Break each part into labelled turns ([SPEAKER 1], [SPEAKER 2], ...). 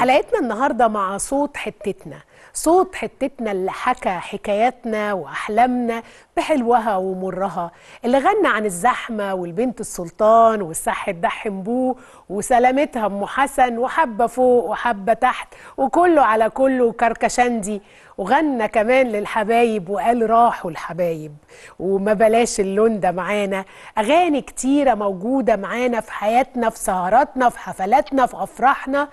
[SPEAKER 1] حلقتنا النهارده مع صوت حتتنا صوت حتتنا اللي حكى حكاياتنا واحلامنا بحلوها ومرها اللي غنى عن الزحمه والبنت السلطان والسح الدحم بوه وسلامتها ام حسن وحبه فوق وحبه تحت وكله على كله كركشندي وغنى كمان للحبايب وقال راحوا الحبايب وما بلاش اللون ده معانا اغاني كتيره موجوده معانا في حياتنا في سهراتنا في حفلاتنا في افراحنا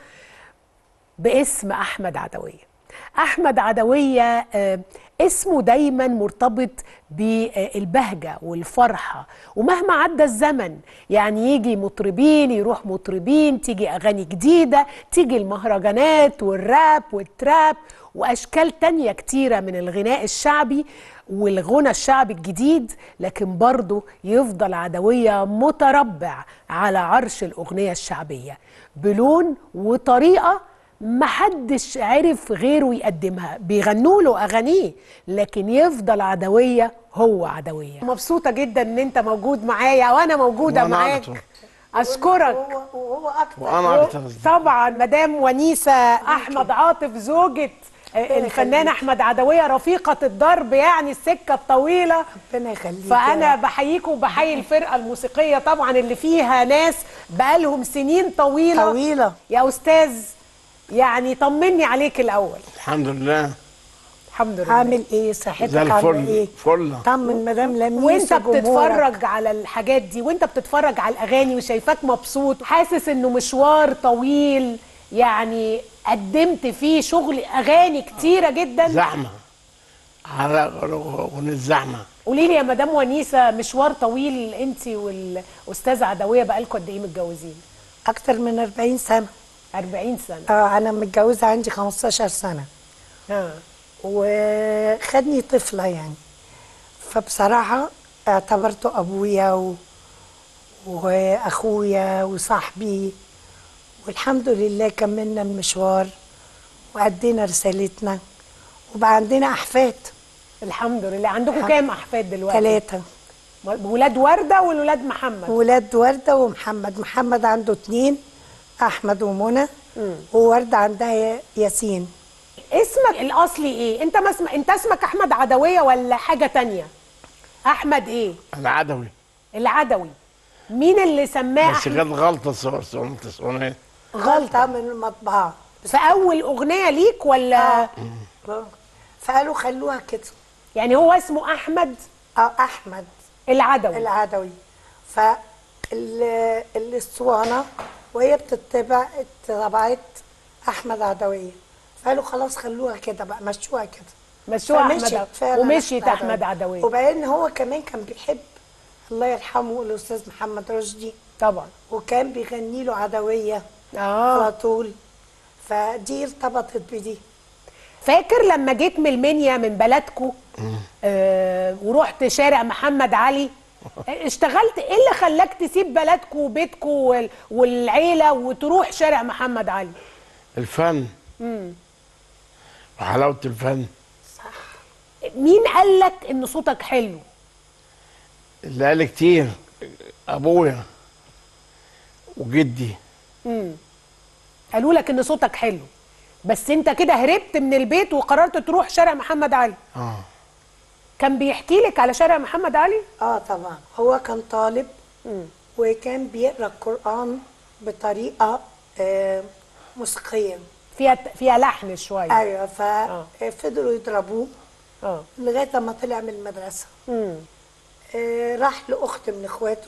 [SPEAKER 1] باسم احمد عدويه احمد عدويه آه، اسمه دايما مرتبط بالبهجه والفرحه ومهما عدى الزمن يعني يجي مطربين يروح مطربين تيجي اغاني جديده تيجي المهرجانات والراب والتراب واشكال تانية كتيره من الغناء الشعبي والغنى الشعبي الجديد لكن برضه يفضل عدويه متربع على عرش الاغنيه الشعبيه بلون وطريقه محدش عرف غيره يقدمها بيغنوا له اغانيه لكن يفضل عدويه هو عدويه مبسوطه جدا ان انت موجود معايا وانا موجوده
[SPEAKER 2] وأنا
[SPEAKER 1] معاك
[SPEAKER 2] أكتر.
[SPEAKER 1] اشكرك
[SPEAKER 3] وهو وهو اكتر
[SPEAKER 2] وانا اكتر
[SPEAKER 1] طبعا مدام ونيسه احمد عاطف زوجة الفنان احمد عدويه رفيقه الدرب يعني السكه الطويله
[SPEAKER 3] ربنا يخليك
[SPEAKER 1] فانا
[SPEAKER 3] يا
[SPEAKER 1] بحييكم وبحيي الفرقه الموسيقيه طبعا اللي فيها ناس بقالهم سنين طويله
[SPEAKER 3] طويلة.
[SPEAKER 1] يا استاذ يعني طمني عليك الاول
[SPEAKER 2] الحمد لله
[SPEAKER 1] الحمد لله
[SPEAKER 3] عامل ايه صحتك
[SPEAKER 2] زي
[SPEAKER 3] عامله
[SPEAKER 2] الفل
[SPEAKER 3] ايه
[SPEAKER 2] فل
[SPEAKER 3] طمن مدام لميس
[SPEAKER 1] وانت
[SPEAKER 3] وجمهورك.
[SPEAKER 1] بتتفرج على الحاجات دي وانت بتتفرج على الاغاني وشايفاك مبسوط حاسس انه مشوار طويل يعني قدمت فيه شغل اغاني كتيره جدا
[SPEAKER 2] زحمه على اغنيه زحمه
[SPEAKER 1] قولي لي يا مدام ونيسه مشوار طويل انت والاستاذه عدويه بقالكم قد ايه متجوزين
[SPEAKER 3] اكتر من 40 سنه
[SPEAKER 1] 40 سنه
[SPEAKER 3] اه انا متجوزه عندي 15 سنه
[SPEAKER 1] ها
[SPEAKER 3] وخدني طفله يعني فبصراحه اعتبرته ابويا و... واخويا وصاحبي والحمد لله كملنا المشوار وأدينا رسالتنا وبقى عندنا احفاد
[SPEAKER 1] الحمد لله عندكم كام احفاد دلوقتي
[SPEAKER 3] ثلاثه
[SPEAKER 1] ولاد ورده والولاد محمد
[SPEAKER 3] ولاد وردة ومحمد محمد عنده اتنين أحمد ومنى ووردة عندها ياسين
[SPEAKER 1] اسمك الاصلي ايه انت ما اسم... انت اسمك احمد عدويه ولا حاجه تانية احمد ايه
[SPEAKER 2] العدوي
[SPEAKER 1] العدوي مين اللي سماه
[SPEAKER 2] بس
[SPEAKER 1] احمد
[SPEAKER 2] كانت غلطه صور صور صور
[SPEAKER 3] غلطة من المطبعة
[SPEAKER 1] في اول اغنيه ليك ولا
[SPEAKER 3] فقالوا خلوها كده
[SPEAKER 1] يعني هو اسمه احمد
[SPEAKER 3] اه أحمد
[SPEAKER 1] العدوي
[SPEAKER 3] العدوي فالاسطوانة وهي بتتبع اتبعت أحمد عدوية فقالوا خلاص خلوها كده بقى مشوها كده
[SPEAKER 1] مشوها احمد
[SPEAKER 3] فمشيت
[SPEAKER 1] عدوي.
[SPEAKER 3] فعلا
[SPEAKER 1] ومشيت احمد عدويه
[SPEAKER 3] وبعدين هو كمان كان بيحب الله يرحمه الأستاذ محمد رشدي
[SPEAKER 1] طبعا
[SPEAKER 3] وكان بيغني له عدوية
[SPEAKER 1] اه
[SPEAKER 3] على طول فدي ارتبطت بدي
[SPEAKER 1] فاكر لما جيت من المنيا من بلدكو آه ورحت شارع محمد علي آه، اشتغلت ايه اللي خلاك تسيب بلدكو وبيتكو وال- والعيله وتروح شارع محمد علي
[SPEAKER 2] الفن وحلاوه الفن
[SPEAKER 1] مين قال لك ان صوتك حلو
[SPEAKER 2] اللي قال كتير ابويا وجدي
[SPEAKER 1] قالوا لك ان صوتك حلو بس انت كده هربت من البيت وقررت تروح شارع محمد علي
[SPEAKER 2] اه
[SPEAKER 1] كان بيحكي لك على شارع محمد علي
[SPEAKER 3] اه طبعا هو كان طالب وكان بيقرا القرآن بطريقة آه موسيقية
[SPEAKER 1] فيها فيها لحن شويه
[SPEAKER 3] ايوه ففضلوا يضربوه
[SPEAKER 1] اه
[SPEAKER 3] لغاية ما طلع من المدرسة
[SPEAKER 1] مم.
[SPEAKER 3] آه راح لأخت من إخواته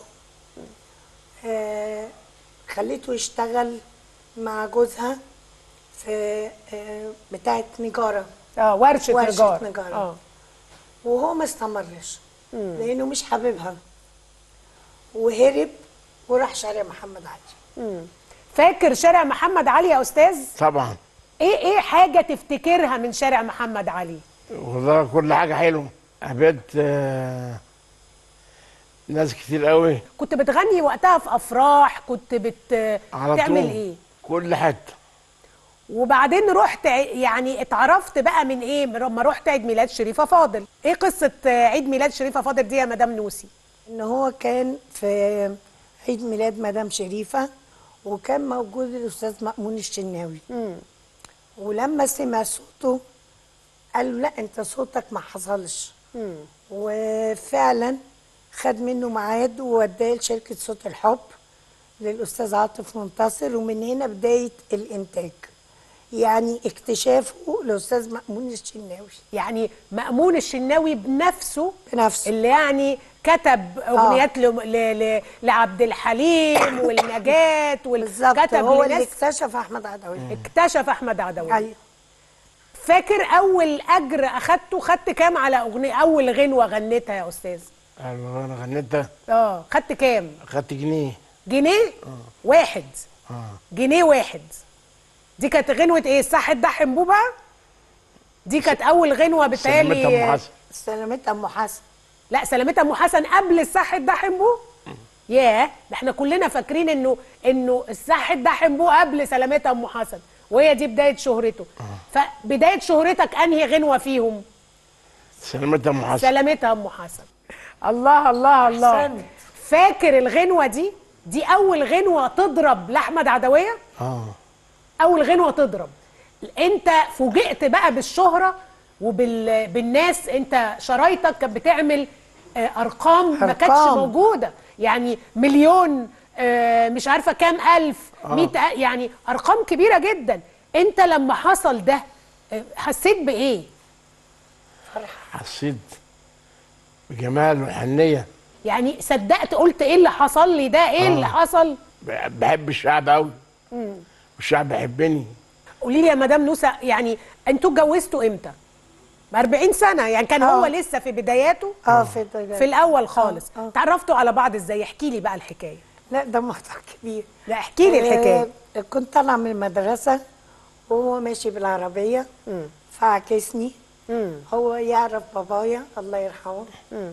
[SPEAKER 3] آه خليته يشتغل مع جوزها في آه بتاعة نجارة
[SPEAKER 1] اه ورشه,
[SPEAKER 3] ورشة
[SPEAKER 1] نجار
[SPEAKER 3] نجارة.
[SPEAKER 1] اه
[SPEAKER 3] وهو ما استمرش لأنه مش حاببها وهرب وراح شارع محمد علي
[SPEAKER 1] فاكر شارع محمد علي يا استاذ
[SPEAKER 2] طبعا
[SPEAKER 1] ايه ايه حاجه تفتكرها من شارع محمد علي
[SPEAKER 2] وده كل حاجه حلوه قابلت آه، ناس كتير قوي
[SPEAKER 1] كنت بتغني وقتها في افراح كنت بت
[SPEAKER 2] على
[SPEAKER 1] تعمل
[SPEAKER 2] طول
[SPEAKER 1] ايه
[SPEAKER 2] كل حته
[SPEAKER 1] وبعدين رحت ع- يعني اتعرفت بقى من ايه لما رحت عيد ميلاد شريفه فاضل ايه قصه عيد ميلاد شريفه فاضل دي يا مدام نوسي
[SPEAKER 3] ان هو كان في عيد ميلاد مدام شريفه وكان موجود الاستاذ مأمون الشناوي ولما سمع صوته قال له لا انت صوتك ما حصلش وفعلا خد منه ميعاد ووداه لشركه صوت الحب للاستاذ عاطف منتصر ومن هنا بدايه الانتاج يعني اكتشافه الاستاذ مأمون الشناوي
[SPEAKER 1] يعني مأمون الشناوي بنفسه
[SPEAKER 3] بنفسه
[SPEAKER 1] اللي يعني كتب اغنيات ل... ل... ل... لعبد الحليم والنجاة
[SPEAKER 3] بالظبط
[SPEAKER 1] وكتب
[SPEAKER 3] هو اللي
[SPEAKER 1] لناس
[SPEAKER 3] اكتشف احمد عدوي
[SPEAKER 1] اكتشف احمد عدوية
[SPEAKER 3] ايوه
[SPEAKER 1] فاكر اول اجر اخدته خدت كام على اغنيه اول غنوه غنيتها يا استاذ
[SPEAKER 2] ايوه انا غنيت ده
[SPEAKER 1] اه خدت كام
[SPEAKER 2] خدت جنيه
[SPEAKER 1] جنيه واحد
[SPEAKER 2] اه
[SPEAKER 1] جنيه واحد دي كانت غنوه ايه الصح ده حنبوبه دي كانت اول غنوه
[SPEAKER 2] سلمتها ام
[SPEAKER 1] بتهيألي
[SPEAKER 2] حسن
[SPEAKER 3] سلامتها ام حسن
[SPEAKER 1] لا سلامتها ام حسن قبل الصح ده حنبو ياه ده احنا كلنا فاكرين انه انه الصح ده حنبو قبل سلامتها ام حسن وهي دي بدايه شهرته فبدايه شهرتك انهي غنوه فيهم
[SPEAKER 2] سلمتها ام حسن
[SPEAKER 1] سلامتها ام حسن الله الله الله
[SPEAKER 3] أحسنت.
[SPEAKER 1] فاكر الغنوه دي دي اول غنوه تضرب لاحمد عدويه
[SPEAKER 2] اه
[SPEAKER 1] اول غنوه تضرب انت فوجئت بقى بالشهره وبالناس انت شرايطك كانت بتعمل آه، ارقام ما كانتش
[SPEAKER 3] أرقام.
[SPEAKER 1] موجوده يعني مليون آه، مش عارفه كام الف مئة أ- يعني ارقام كبيره جدا انت لما حصل ده آه، حسيت بايه
[SPEAKER 2] حسيت بجمال وحنيه
[SPEAKER 1] يعني صدقت قلت ايه اللي حصل لي ده ايه اللي حصل
[SPEAKER 2] بحب الشعب قوي والشعب بيحبني
[SPEAKER 1] قولي لي يا مدام نوسه يعني انتوا اتجوزتوا امتى 40 سنه يعني كان هو
[SPEAKER 3] آه.
[SPEAKER 1] لسه في بداياته
[SPEAKER 3] اه في الدجاج.
[SPEAKER 1] في الاول خالص
[SPEAKER 3] آه.
[SPEAKER 1] تعرفتوا على بعض ازاي احكي لي بقى الحكايه
[SPEAKER 3] لا ده موضوع كبير
[SPEAKER 1] لا احكي لي الحكايه
[SPEAKER 3] آه كنت طالعه من المدرسه وهو ماشي بالعربيه فعكسني
[SPEAKER 1] امم
[SPEAKER 3] هو يعرف بابايا الله يرحمه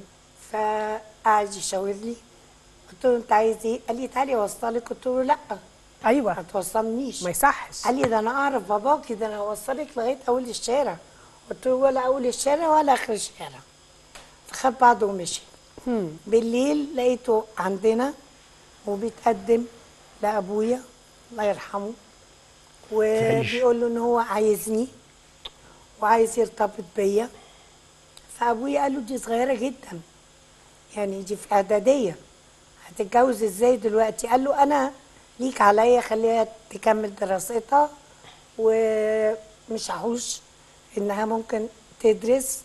[SPEAKER 3] فقعد يشاور لي قلت له انت عايز ايه؟ قال لي تعالي اوصلك قلت له لا ما
[SPEAKER 1] ايوه
[SPEAKER 3] توصلنيش
[SPEAKER 1] ما يصحش
[SPEAKER 3] قال لي ده انا اعرف باباكي ده انا هوصلك لغايه اول الشارع قلت له ولا اول الشارع ولا اخر الشارع فخد بعضه ومشي بالليل لقيته عندنا وبيتقدم لابويا الله يرحمه وبيقول له ان هو عايزني وعايز يرتبط بيا فابويا قال له دي صغيره جدا يعني دي في اعداديه هتتجوز ازاي دلوقتي قال له انا ليك عليا خليها تكمل دراستها ومش هحوش انها ممكن تدرس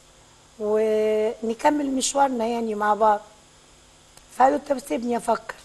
[SPEAKER 3] ونكمل مشوارنا يعني مع بعض فقالوا طب سيبني افكر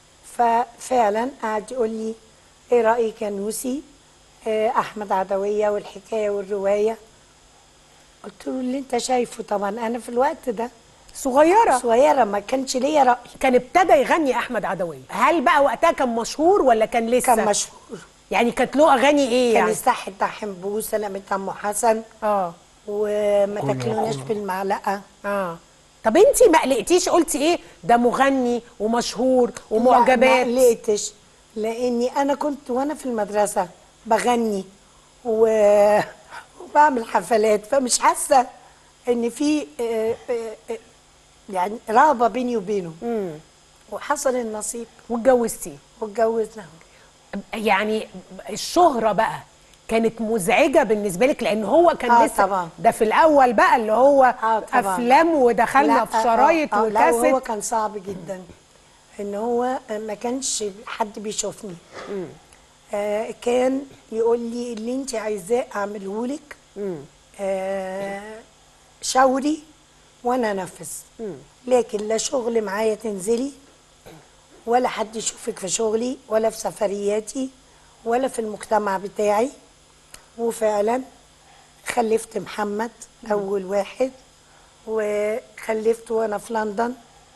[SPEAKER 3] ففعلا قعد يقول لي ايه رايك يا نوسي آه، احمد عدويه والحكايه والروايه قلت له اللي انت شايفه طبعا انا في الوقت ده
[SPEAKER 1] صغيره
[SPEAKER 3] صغيره ما كانش ليا راي
[SPEAKER 1] كان ابتدى يغني احمد عدويه هل بقى وقتها كان مشهور ولا كان لسه
[SPEAKER 3] كان مشهور
[SPEAKER 1] يعني كانت له اغاني ايه
[SPEAKER 3] كان
[SPEAKER 1] يعني
[SPEAKER 3] يستحي بتاع حنبو سلامة ام حسن
[SPEAKER 1] اه
[SPEAKER 3] وما
[SPEAKER 2] كله-
[SPEAKER 3] تاكلوناش
[SPEAKER 2] كله.
[SPEAKER 1] اه
[SPEAKER 3] بالمعلقه
[SPEAKER 1] طب انت ما قلقتيش قلتي ايه ده مغني ومشهور
[SPEAKER 3] لا ما
[SPEAKER 1] ومعجبات
[SPEAKER 3] قلقتش لاني انا كنت وانا في المدرسه بغني و... وبعمل حفلات فمش حاسه ان في آه، آه، آه، يعني رهبه بيني وبينه
[SPEAKER 1] امم
[SPEAKER 3] وحصل النصيب
[SPEAKER 1] واتجوزتيه
[SPEAKER 3] واتجوزنا
[SPEAKER 1] يعني الشهرة بقى كانت مزعجة بالنسبة لك لأن هو كان
[SPEAKER 3] آه
[SPEAKER 1] لسه
[SPEAKER 3] طبعا.
[SPEAKER 1] ده في الأول بقى اللي هو
[SPEAKER 3] آه طبعا.
[SPEAKER 1] أفلام ودخلنا
[SPEAKER 3] لا،
[SPEAKER 1] في
[SPEAKER 3] آه،
[SPEAKER 1] شرايط
[SPEAKER 3] آه، آه، لا وهو
[SPEAKER 1] وكاسيت
[SPEAKER 3] كان صعب جدا ان هو ما كانش حد بيشوفني آه كان يقول لي اللي انت عايزاه اعمله لك آه شاوري وانا انفذ لكن لا شغل معايا تنزلي ولا حد يشوفك في شغلي ولا في سفرياتي ولا في المجتمع بتاعي وفعلا خلفت محمد اول واحد وخلفت وانا في لندن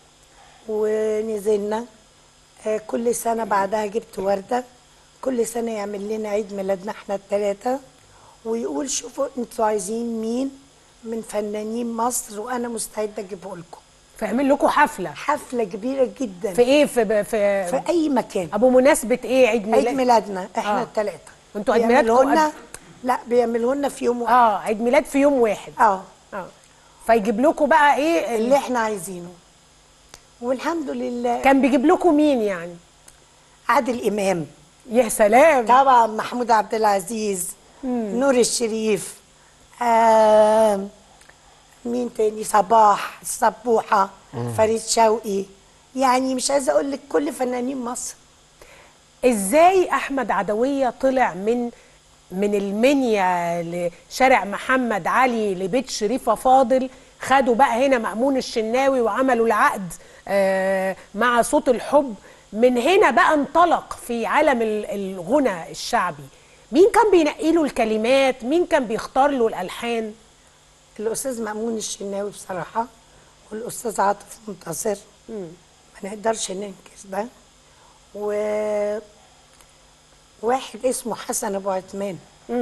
[SPEAKER 3] ونزلنا آه، كل سنه بعدها جبت ورده كل سنه يعمل لنا عيد ميلادنا احنا الثلاثه ويقول شوفوا انتوا عايزين مين من فنانين مصر وانا مستعده اجيبه لكم
[SPEAKER 1] فيعمل لكم حفلة
[SPEAKER 3] حفله كبيره جدا
[SPEAKER 1] في إيه في في,
[SPEAKER 3] في اي مكان
[SPEAKER 1] أبو مناسبة إيه عيد ميلاد
[SPEAKER 3] عيد ميلادنا احنا
[SPEAKER 1] آه.
[SPEAKER 3] الثلاثه
[SPEAKER 1] وانتوا عيد ميلادكم
[SPEAKER 3] لنا
[SPEAKER 1] قد-
[SPEAKER 3] لا بيعملوا لنا في يوم واحد
[SPEAKER 1] آه عيد ميلاد في يوم واحد
[SPEAKER 3] اه
[SPEAKER 1] آه فيجيب لكم بقى إيه
[SPEAKER 3] اللي احنا عايزينه والحمد لله
[SPEAKER 1] كان بيجيب لكم مين يعني
[SPEAKER 3] عادل امام
[SPEAKER 1] يا سلام
[SPEAKER 3] طبعا محمود عبد العزيز نور الشريف آه مين تاني صباح الصبوحه فريد شوقي يعني مش عايزه اقول لك كل فنانين مصر
[SPEAKER 1] ازاي احمد عدويه طلع من من المنيا لشارع محمد علي لبيت شريفه فاضل خدوا بقى هنا مأمون الشناوي وعملوا العقد آه، مع صوت الحب من هنا بقى انطلق في عالم ال- الغنى الشعبي مين كان بينقي له الكلمات مين كان بيختار له الالحان
[SPEAKER 3] الاستاذ مأمون الشناوي بصراحه والاستاذ عاطف منتصر ما نقدرش ننكر ده و واحد اسمه حسن ابو عثمان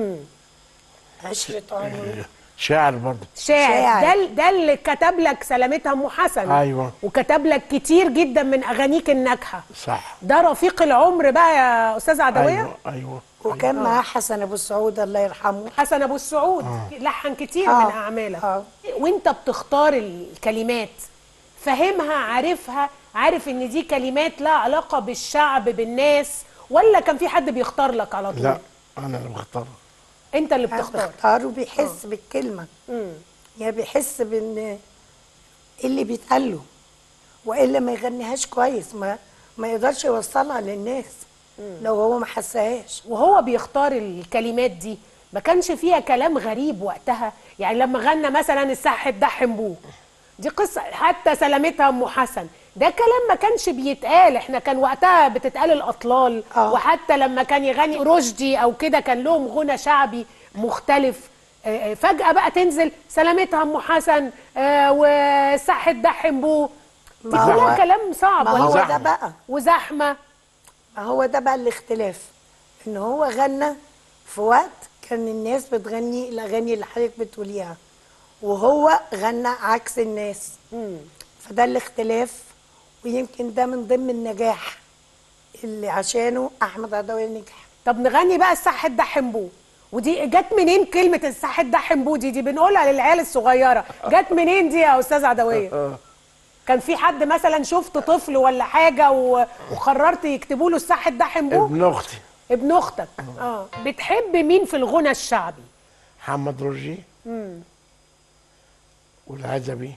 [SPEAKER 3] عشرة عمري
[SPEAKER 2] شاعر برضه
[SPEAKER 1] شاعر
[SPEAKER 3] شاعر.
[SPEAKER 1] ده ال- ده اللي كتب لك سلامتها ام حسن
[SPEAKER 2] أيوة.
[SPEAKER 1] وكتب لك كتير جدا من اغانيك الناجحه
[SPEAKER 2] صح
[SPEAKER 1] ده رفيق العمر بقى يا استاذ عدويه
[SPEAKER 2] ايوه ايوه
[SPEAKER 3] وكان معاه حسن ابو السعود الله يرحمه
[SPEAKER 1] حسن ابو السعود لحن كتير
[SPEAKER 3] آه.
[SPEAKER 1] من اعمالك
[SPEAKER 3] آه.
[SPEAKER 1] وانت بتختار الكلمات فاهمها عارفها عارف ان دي كلمات لها علاقه بالشعب بالناس ولا كان في حد بيختار لك على طول
[SPEAKER 2] لا انا اللي بختار
[SPEAKER 1] انت اللي بتختار
[SPEAKER 3] بيختار وبيحس بالكلمه يعني بيحس بان اللي بيتقال له والا ما يغنيهاش كويس ما ما يقدرش يوصلها للناس لو هو ما حسهاش
[SPEAKER 1] وهو بيختار الكلمات دي ما كانش فيها كلام غريب وقتها يعني لما غنى مثلا السح الدحم بوه دي قصه حتى سلامتها ام حسن ده كلام ما كانش بيتقال احنا كان وقتها بتتقال الاطلال
[SPEAKER 3] آه.
[SPEAKER 1] وحتى لما كان يغني رشدي او كده كان لهم غنى شعبي مختلف آه، آه، فجاه بقى تنزل سلامتها ام حسن آه، والسح الدحم بوه دي
[SPEAKER 3] ما
[SPEAKER 1] كلها
[SPEAKER 3] هو-
[SPEAKER 1] كلام صعب
[SPEAKER 3] ما هو
[SPEAKER 1] ولا-
[SPEAKER 3] ده بقى
[SPEAKER 1] وزحمه
[SPEAKER 3] ما هو ده بقى الاختلاف ان هو غنى في وقت كان الناس بتغني الاغاني اللي حضرتك بتقوليها وهو غنى عكس الناس فده الاختلاف ويمكن ده من ضمن النجاح اللي عشانه احمد عدوية نجح
[SPEAKER 1] طب نغني بقى الصح الدحم بو ودي جت منين كلمة الصح الدحم بو دي دي بنقولها للعيال الصغيرة جت منين دي يا أستاذ عدوية كان في حد مثلا شفت طفل ولا حاجة و... وقررت يكتبوا له الصح الدحم بو
[SPEAKER 2] ابن اختي
[SPEAKER 1] ابن أختك اه بتحب مين في الغنى الشعبي
[SPEAKER 2] محمد رشدي والعزبي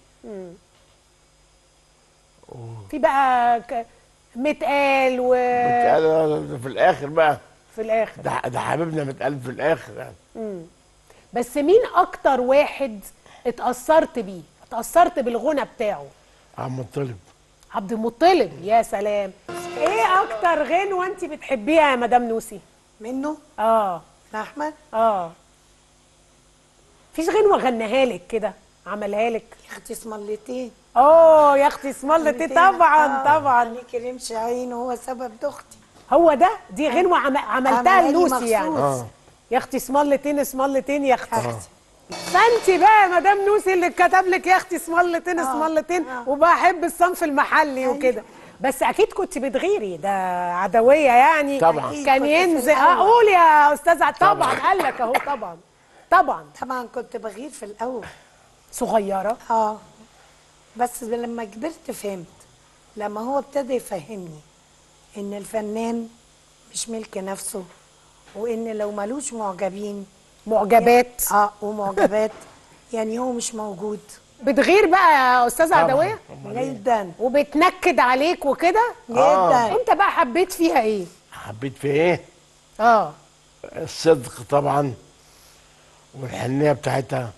[SPEAKER 1] في بقى ك... متقال و
[SPEAKER 2] متقال في الاخر بقى
[SPEAKER 1] في الآخر
[SPEAKER 2] ده ده حبيبنا متقال في الاخر يعني
[SPEAKER 1] بس مين أكتر واحد اتأثرت بيه اتأثرت بالغنى بتاعه
[SPEAKER 2] عم طلب
[SPEAKER 1] عبد المطلب يا سلام ايه اكتر غنوه انت بتحبيها يا مدام نوسي
[SPEAKER 3] منه
[SPEAKER 1] اه
[SPEAKER 3] من احمد
[SPEAKER 1] اه فيش غنوه غناها لك كده عملها لك
[SPEAKER 3] يا اختي اسمرلتين
[SPEAKER 1] اه يا اختي اسمالتي طبعا طبعا
[SPEAKER 3] عليك رمش عين هو سبب دختي
[SPEAKER 1] هو ده دي غنوه عم... عملتها
[SPEAKER 3] عملها لي
[SPEAKER 1] لنوسي
[SPEAKER 3] مخصوص.
[SPEAKER 1] يعني
[SPEAKER 2] اه
[SPEAKER 1] يا اختي اسمالتين اسمالتين يا اختي
[SPEAKER 3] أختي.
[SPEAKER 1] فانت بقى يا مدام نوسي اللي كتب لك يا اختي اسمالتين اسمالتين
[SPEAKER 3] آه.
[SPEAKER 1] وبحب الصنف المحلي وكده بس اكيد كنت بتغيري ده عدويه يعني
[SPEAKER 2] طبعا.
[SPEAKER 3] أكيد
[SPEAKER 1] كان
[SPEAKER 3] كنت في
[SPEAKER 1] ينزل
[SPEAKER 3] الأول.
[SPEAKER 1] اه قول يا استاذ عد- طبعا قال لك اهو طبعا طبعا
[SPEAKER 3] طبعا كنت بغير في الاول
[SPEAKER 1] صغيره
[SPEAKER 3] اه بس لما كبرت فهمت لما هو ابتدى يفهمني ان الفنان مش ملك نفسه وان لو ملوش معجبين
[SPEAKER 1] معجبات
[SPEAKER 3] اه ومعجبات يعني هو مش موجود
[SPEAKER 1] بتغير بقى يا استاذ
[SPEAKER 2] طبعاً.
[SPEAKER 1] عدويه
[SPEAKER 3] جدا
[SPEAKER 1] وبتنكد عليك وكده
[SPEAKER 3] جدا
[SPEAKER 1] انت بقى حبيت فيها ايه
[SPEAKER 2] حبيت في ايه
[SPEAKER 1] اه
[SPEAKER 2] الصدق طبعا والحنيه بتاعتها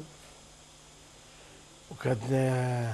[SPEAKER 2] وكانت آه،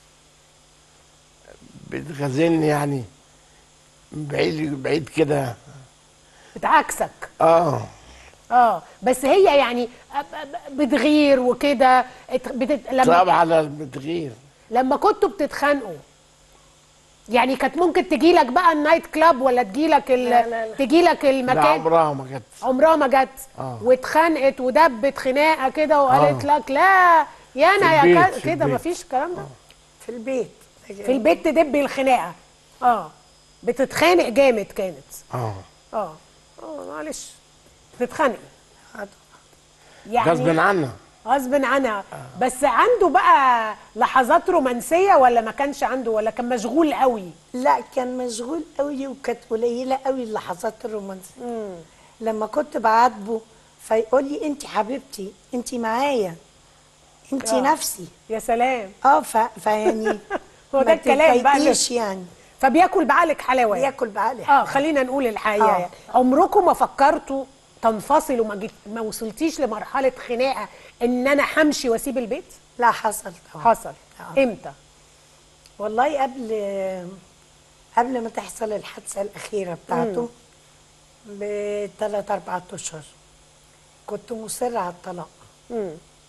[SPEAKER 2] بتغازلني يعني من بعيد بعيد كده
[SPEAKER 1] بتعكسك
[SPEAKER 2] اه
[SPEAKER 1] اه بس هي يعني أب- أب- بتغير وكده ات- بتت... لما
[SPEAKER 2] طبعا بتغير
[SPEAKER 1] لما كنتوا بتتخانقوا يعني كانت ممكن تجي لك بقى النايت كلاب ولا تجي لك ال...
[SPEAKER 3] لا، لا، لا.
[SPEAKER 1] تجي لك
[SPEAKER 2] لا
[SPEAKER 1] المكان
[SPEAKER 2] عمرها ما جت
[SPEAKER 1] عمرها ما جت
[SPEAKER 2] آه.
[SPEAKER 1] واتخانقت ودبت خناقه كده وقالت
[SPEAKER 2] آه.
[SPEAKER 1] لك لا يا انا
[SPEAKER 2] في
[SPEAKER 1] يا
[SPEAKER 2] البيت،
[SPEAKER 1] كا-
[SPEAKER 2] في
[SPEAKER 1] كده
[SPEAKER 2] البيت.
[SPEAKER 1] مفيش الكلام ده
[SPEAKER 3] في البيت
[SPEAKER 1] في البيت تدبي الخناقه اه بتتخانق جامد كانت
[SPEAKER 2] اه
[SPEAKER 1] اه اه معلش بتتخانقي
[SPEAKER 3] آه.
[SPEAKER 1] يعني
[SPEAKER 2] غصب عنها
[SPEAKER 1] غصب عنها بس عنده بقى لحظات رومانسيه ولا ما كانش عنده ولا كان مشغول قوي
[SPEAKER 3] لا كان مشغول قوي وكانت قليله قوي اللحظات الرومانسيه لما كنت بعاتبه فيقول لي انت حبيبتي انت معايا انت
[SPEAKER 1] آه.
[SPEAKER 3] نفسي
[SPEAKER 1] يا سلام
[SPEAKER 3] اه ف... فيعني
[SPEAKER 1] هو
[SPEAKER 3] ما
[SPEAKER 1] ده الكلام بقى اللي-
[SPEAKER 3] تتضايقيش يعني
[SPEAKER 1] فبياكل بعقلك حلاوه يعني.
[SPEAKER 3] ياكل بعقلي
[SPEAKER 1] اه خلينا نقول الحقيقه
[SPEAKER 3] آه.
[SPEAKER 1] يعني. عمركم ما فكرتوا تنفصلوا ما, جيت ما وصلتيش لمرحله خناقه ان انا همشي واسيب البيت
[SPEAKER 3] لا حصل طبعا
[SPEAKER 1] حصل
[SPEAKER 3] آه.
[SPEAKER 1] امتى
[SPEAKER 3] والله قبل قبل ما تحصل الحادثه الاخيره بتاعته بثلاث اربع اشهر كنت مصره على الطلاق
[SPEAKER 1] مم.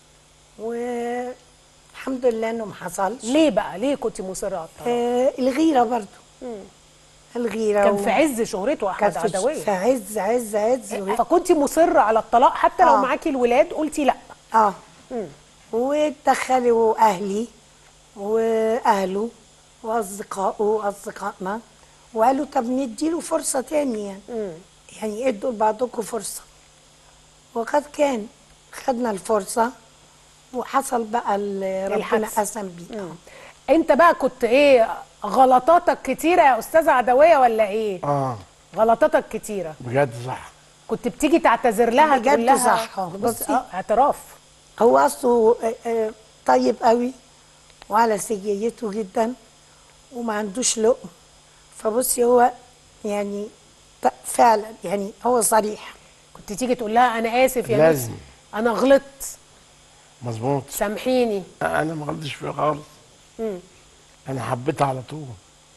[SPEAKER 3] والحمد لله انه ما حصلش
[SPEAKER 1] ليه بقى ليه كنت مصره على الطلاق
[SPEAKER 3] آه الغيره برضو الغيره
[SPEAKER 1] كان
[SPEAKER 3] و-
[SPEAKER 1] في عز شهرته احمد
[SPEAKER 3] كانت في-
[SPEAKER 1] عدويه
[SPEAKER 3] في عز عز عز
[SPEAKER 1] فكنت مصره على الطلاق حتى لو
[SPEAKER 3] آه.
[SPEAKER 1] معاكي الولاد قلتي لا
[SPEAKER 3] اه واتدخلوا اهلي واهله واصدقائه واصدقائنا وقالوا طب نديله فرصه تاني يعني يعني ادوا لبعضكم فرصه وقد كان خدنا الفرصه وحصل بقى اللي ربنا
[SPEAKER 1] الحادثة.
[SPEAKER 3] قسم بيه آه.
[SPEAKER 1] انت بقى كنت ايه غلطاتك كتيره يا استاذه عدويه ولا ايه
[SPEAKER 2] اه
[SPEAKER 1] غلطاتك كتيره
[SPEAKER 2] بجد صح
[SPEAKER 1] كنت بتيجي تعتذر لها
[SPEAKER 3] بجد
[SPEAKER 1] تقول لها
[SPEAKER 3] صح.
[SPEAKER 1] بص
[SPEAKER 3] بصي.
[SPEAKER 1] اه اعتراف
[SPEAKER 3] هو اصله آه، آه، طيب قوي وعلى سجيته جدا وما عندوش لقم فبصي هو يعني ط- فعلا يعني هو صريح
[SPEAKER 1] كنت تيجي تقول لها انا اسف يا
[SPEAKER 2] لازم.
[SPEAKER 1] مس انا غلطت
[SPEAKER 2] مظبوط
[SPEAKER 1] سامحيني
[SPEAKER 2] انا ما غلطتش فيه خالص انا حبيتها على طول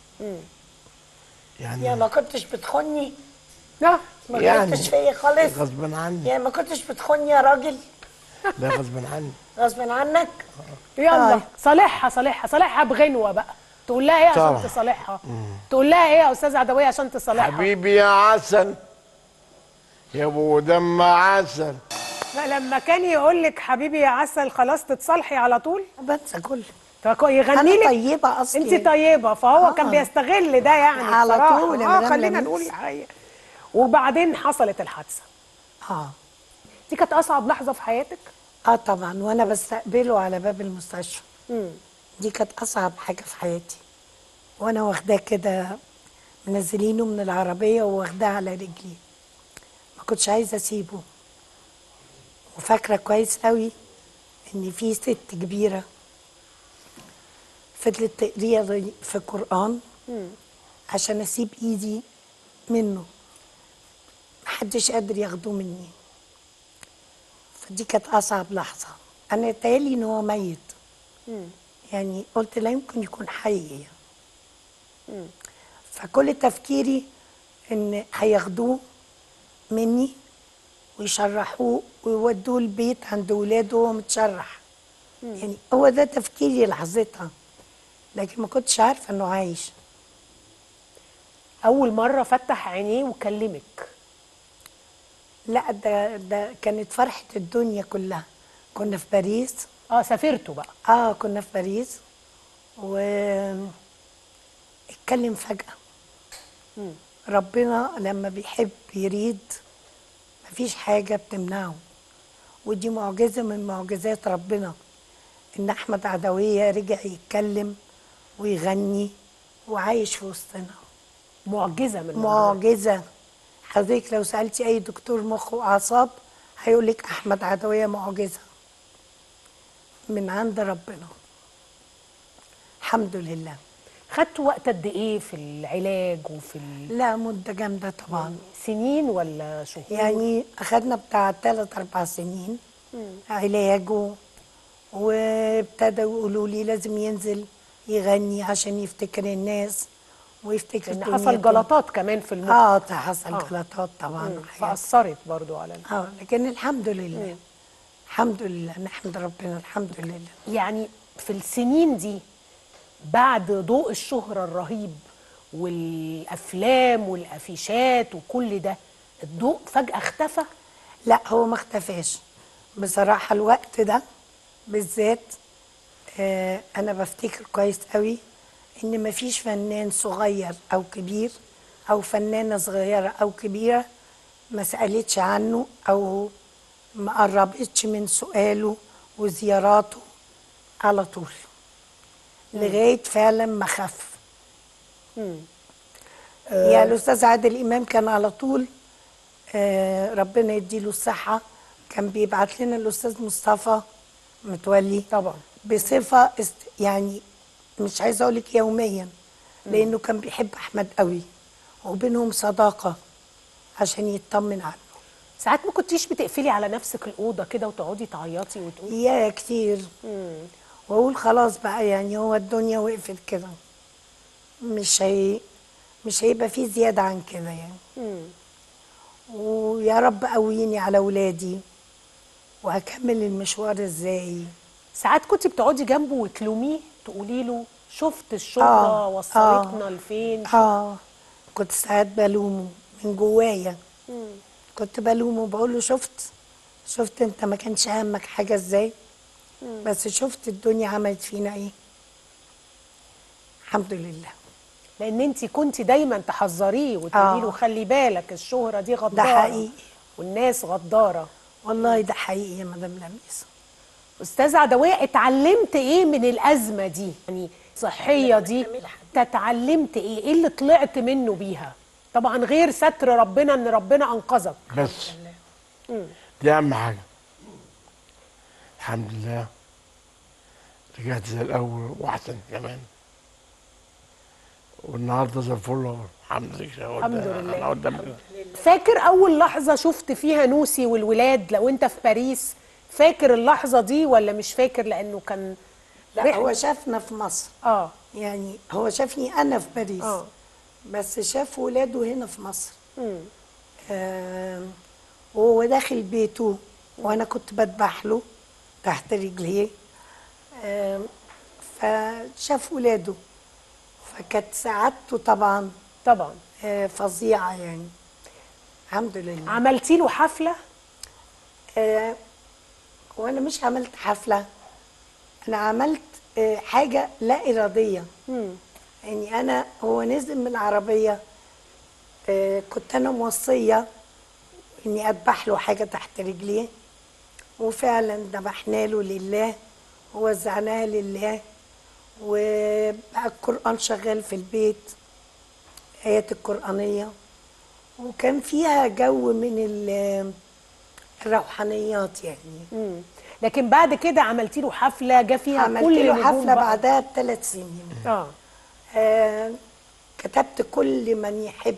[SPEAKER 2] يعني
[SPEAKER 3] يعني ما كنتش بتخني
[SPEAKER 1] لا
[SPEAKER 3] ما
[SPEAKER 2] يعني
[SPEAKER 3] غلطتش فيا خالص
[SPEAKER 2] غصب عني
[SPEAKER 3] يعني ما كنتش بتخني يا راجل
[SPEAKER 2] لا غصب عني
[SPEAKER 3] غصب عنك
[SPEAKER 1] يلا
[SPEAKER 3] آه.
[SPEAKER 1] صالحها صالحها صالحها بغنوه بقى تقول لها ايه عشان
[SPEAKER 2] طبعا.
[SPEAKER 1] تصالحها تقول لها ايه يا استاذه عدويه عشان تصالحها
[SPEAKER 2] حبيبي يا عسل يا ابو دم عسل
[SPEAKER 1] فلما كان يقول لك حبيبي يا عسل خلاص تتصالحي على طول
[SPEAKER 3] بنسى كله
[SPEAKER 1] فكو- يغني
[SPEAKER 3] انا
[SPEAKER 1] لك
[SPEAKER 3] طيبه اصلي
[SPEAKER 1] انت طيبه فهو
[SPEAKER 3] آه.
[SPEAKER 1] كان بيستغل ده يعني
[SPEAKER 3] على
[SPEAKER 1] بصراحة.
[SPEAKER 3] طول يا
[SPEAKER 1] اه
[SPEAKER 3] مدام
[SPEAKER 1] خلينا
[SPEAKER 3] لميس.
[SPEAKER 1] نقول الحقيقه وبعدين حصلت الحادثه
[SPEAKER 3] اه
[SPEAKER 1] دي كانت اصعب لحظه في حياتك
[SPEAKER 3] اه طبعا وانا بستقبله على باب المستشفى
[SPEAKER 1] امم
[SPEAKER 3] دي كانت اصعب حاجه في حياتي وانا واخداه كده منزلينه من العربيه وواخداه على رجلي ما كنتش عايزه اسيبه وفاكره كويس قوي ان في ست كبيره فضلت تقري لي في القران عشان اسيب ايدي منه محدش قادر ياخده مني فدي كانت اصعب لحظه انا تالي ان هو ميت يعني قلت لا يمكن يكون حي فكل تفكيري ان هياخدوه مني ويشرحوه ويودوه البيت عند ولاده وهو متشرح يعني هو ده تفكيري لحظتها لكن ما كنتش عارفه انه عايش
[SPEAKER 1] اول مره فتح عينيه وكلمك
[SPEAKER 3] لا ده ده كانت فرحه الدنيا كلها كنا في باريس
[SPEAKER 1] اه سافرتوا بقى
[SPEAKER 3] اه كنا في باريس و اتكلم فجأة ربنا لما بيحب يريد مفيش حاجة بتمنعه ودي معجزة من معجزات ربنا إن أحمد عدوية رجع يتكلم ويغني وعايش في وسطنا
[SPEAKER 1] معجزه من معجزة.
[SPEAKER 3] معجزة حضرتك لو سألتي أي دكتور مخ وأعصاب هيقول لك أحمد عدوية معجزة من عند ربنا الحمد لله
[SPEAKER 1] خدتوا وقت قد ايه في العلاج وفي ال-
[SPEAKER 3] لا مدة جامدة طبعا
[SPEAKER 1] سنين ولا شهور
[SPEAKER 3] يعني أخدنا بتاع ثلاث أربع سنين علاج و- وابتدوا يقولوا لي لازم ينزل يغني عشان يفتكر الناس ويفتكر
[SPEAKER 1] لان
[SPEAKER 3] دنيته.
[SPEAKER 1] حصل جلطات كمان في المخ
[SPEAKER 3] اه حصل
[SPEAKER 1] آه.
[SPEAKER 3] جلطات طبعا
[SPEAKER 1] مم.
[SPEAKER 3] وحاجات.
[SPEAKER 1] فاثرت برضو على ال-
[SPEAKER 3] اه لكن الحمد لله الحمد لله نحمد ربنا الحمد لله
[SPEAKER 1] يعني في السنين دي بعد ضوء الشهرة الرهيب والأفلام والأفيشات وكل ده الضوء فجأة اختفى
[SPEAKER 3] لا هو ما اختفاش بصراحة الوقت ده بالذات آه أنا بفتكر كويس قوي إن مفيش فنان صغير أو كبير أو فنانة صغيرة أو كبيرة ما سألتش عنه أو ما قربتش من سؤاله وزياراته على طول لغاية فعلا ما خف يعني الأستاذ عادل إمام كان على طول آه، ربنا يديله الصحة كان بيبعت لنا الاستاذ مصطفى متولي
[SPEAKER 1] طبعا
[SPEAKER 3] بصفه است... يعني مش عايزه اقول لك يوميا لانه كان بيحب احمد قوي وبينهم صداقه عشان يطمن عنه
[SPEAKER 1] ساعات ما كنتيش بتقفلي على نفسك الاوضه كده وتقعدي تعيطي وتقولي
[SPEAKER 3] يا كتير واقول خلاص بقى يعني هو الدنيا وقفت كده مش هي مش هيبقى فيه زياده عن كده يعني ويا رب قويني على ولادي وهكمل المشوار ازاي
[SPEAKER 1] ساعات كنت بتقعدي جنبه وتلوميه تقولي له شفت الشهره
[SPEAKER 3] آه،
[SPEAKER 1] وصلتنا
[SPEAKER 3] آه.
[SPEAKER 1] لفين
[SPEAKER 3] اه كنت ساعات بلومه من جوايا كنت بلومه بقول له شفت شفت انت ما كانش همك حاجه ازاي بس شفت الدنيا عملت فينا ايه الحمد لله
[SPEAKER 1] لان انت كنت دايما تحذريه وتقولي له
[SPEAKER 3] آه.
[SPEAKER 1] خلي بالك الشهره دي غداره
[SPEAKER 3] ده حقيقي
[SPEAKER 1] والناس غداره
[SPEAKER 3] والله ده حقيقي يا مدام لميس
[SPEAKER 1] استاذه عدويه اتعلمت ايه من الازمه دي يعني الصحيه دي تتعلمت ايه ايه اللي طلعت منه بيها طبعا غير ستر ربنا ان ربنا انقذك
[SPEAKER 2] بس دي اهم حاجه الحمد لله رجعت زي الاول واحسن كمان والنهارده زي الفل أهو. الحمد لله
[SPEAKER 1] الحمد
[SPEAKER 2] قدام-
[SPEAKER 1] لله.
[SPEAKER 2] انا قدام
[SPEAKER 1] فاكر اول لحظه شفت فيها نوسي والولاد لو انت في باريس فاكر اللحظه دي ولا مش فاكر لانه كان
[SPEAKER 3] لا
[SPEAKER 1] رحلة.
[SPEAKER 3] هو شافنا في مصر
[SPEAKER 1] اه
[SPEAKER 3] يعني هو شافني انا في باريس
[SPEAKER 1] آه.
[SPEAKER 3] بس شاف ولاده هنا في مصر آم، وهو داخل بيته وانا كنت بذبح له تحت رجليه آم، فشاف ولاده فكانت سعادته طبعا
[SPEAKER 1] طبعا
[SPEAKER 3] آه، فظيعه يعني الحمد لله
[SPEAKER 1] عملتي له حفله
[SPEAKER 3] آه، وانا مش عملت حفله انا عملت آه، حاجه لا اراديه يعني انا هو نزل من العربيه آه، كنت انا موصيه اني اذبح له حاجه تحت رجليه وفعلا ذبحنا له لله ووزعناها لله وبقى القران شغال في البيت ايات القرانيه وكان فيها جو من ال- الروحانيات يعني
[SPEAKER 1] مم. لكن بعد كده عملتي له حفله جه فيها
[SPEAKER 3] عملت
[SPEAKER 1] كل
[SPEAKER 3] له
[SPEAKER 1] نجوم
[SPEAKER 3] حفله
[SPEAKER 1] بقى.
[SPEAKER 3] بعدها بثلاث سنين
[SPEAKER 1] اه
[SPEAKER 3] آه كتبت كل من يحب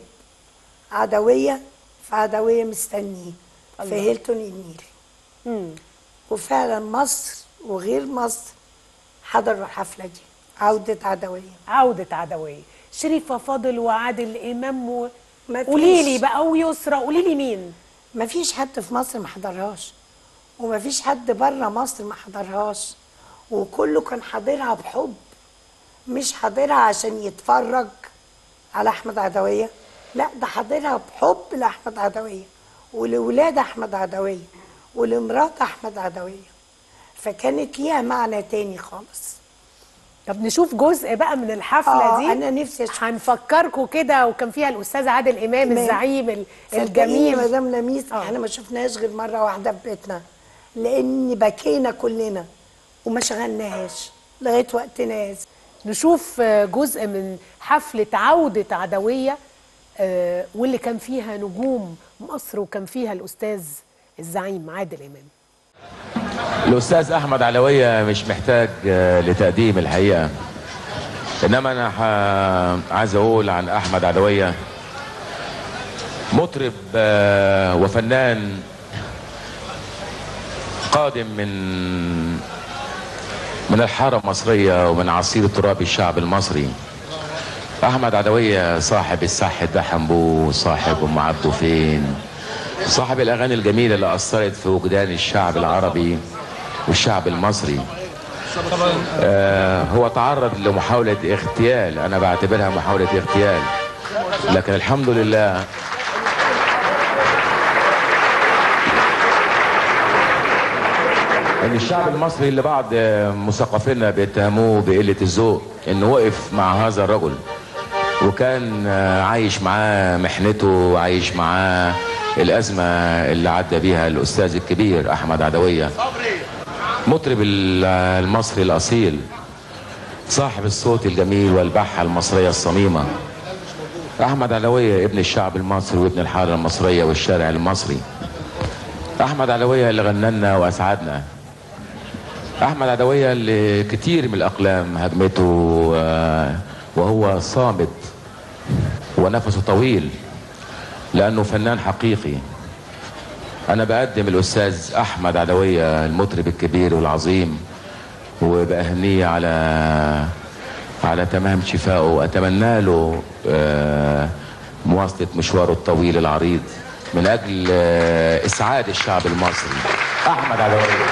[SPEAKER 3] عدوية في عدوية مستنيه في هيلتون النيل
[SPEAKER 1] مم.
[SPEAKER 3] وفعلا مصر وغير مصر حضروا الحفلة دي عودة عدوية
[SPEAKER 1] عودة عدوية شريفة فاضل وعادل إمام و...
[SPEAKER 3] مفيش.
[SPEAKER 1] قولي لي بقى ويسرى قولي لي مين
[SPEAKER 3] مفيش حد في مصر ما حضرهاش ومفيش حد بره مصر ما حضرهاش وكله كان حاضرها بحب مش حاضرها عشان يتفرج على احمد عدويه لا ده حاضرها بحب لاحمد عدويه ولولاد احمد عدويه ولمرات احمد عدويه فكانت ليها معنى تاني خالص
[SPEAKER 1] طب نشوف جزء بقى من الحفلة
[SPEAKER 3] آه،
[SPEAKER 1] دي
[SPEAKER 3] أنا نفسي أشوف.
[SPEAKER 1] هنفكركم كده وكان فيها الأستاذ عادل إمام
[SPEAKER 3] إمام.
[SPEAKER 1] الزعيم ال-
[SPEAKER 3] صدقيني
[SPEAKER 1] الجميل
[SPEAKER 3] يا مدام لميس
[SPEAKER 1] آه.
[SPEAKER 3] احنا ما شفناهاش غير مره واحده في بيتنا لان بكينا كلنا وما شغلناهاش لغايه وقتنا هذا
[SPEAKER 1] نشوف آه، جزء من حفلة عودة عدوية آه، واللي كان فيها نجوم مصر وكان فيها الأستاذ الزعيم عادل إمام
[SPEAKER 4] الاستاذ احمد علويه مش محتاج آه، لتقديم الحقيقه انما انا ح- عايز اقول عن احمد علويه مطرب آه، وفنان قادم من من الحاره المصريه ومن عصير تراب الشعب المصري احمد عدويه صاحب الصح ده حنبو صاحب ام عبده فين صاحب الاغاني الجميله اللي اثرت في وجدان الشعب العربي والشعب المصري آه هو تعرض لمحاوله اغتيال انا بعتبرها محاوله اغتيال لكن الحمد لله ان الشعب المصري اللي بعض آه، مثقفينا بيتهموه بقله الذوق انه وقف مع هذا الرجل وكان آه، عايش معاه محنته وعايش معاه الازمه اللي عدى بيها الاستاذ الكبير احمد عدويه مطرب ال- المصري الاصيل صاحب الصوت الجميل والبحه المصريه الصميمه احمد عدويه ابن الشعب المصري وابن الحاره المصريه والشارع المصري احمد عدويه اللي غنى لنا واسعدنا احمد عدويه اللي كتير من الاقلام هجمته آه، وهو صامت ونفسه طويل لانه فنان حقيقي انا بقدم الاستاذ احمد عدويه المطرب الكبير والعظيم وبأهنيه على على تمام شفائه واتمنى له آه، مواصله مشواره الطويل العريض من اجل آه، اسعاد الشعب المصري احمد عدويه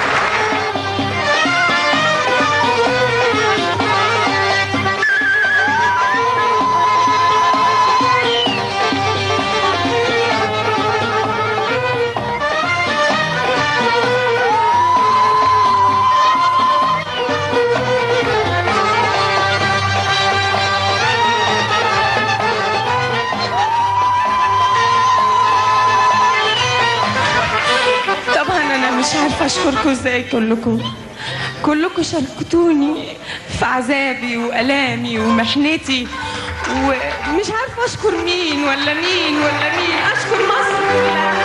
[SPEAKER 5] طبعا انا مش عارفه اشكركم ازاي كلكم كلكم شاركتوني في عذابي والامي ومحنتي ومش عارفه اشكر مين ولا مين ولا مين اشكر مصر كلها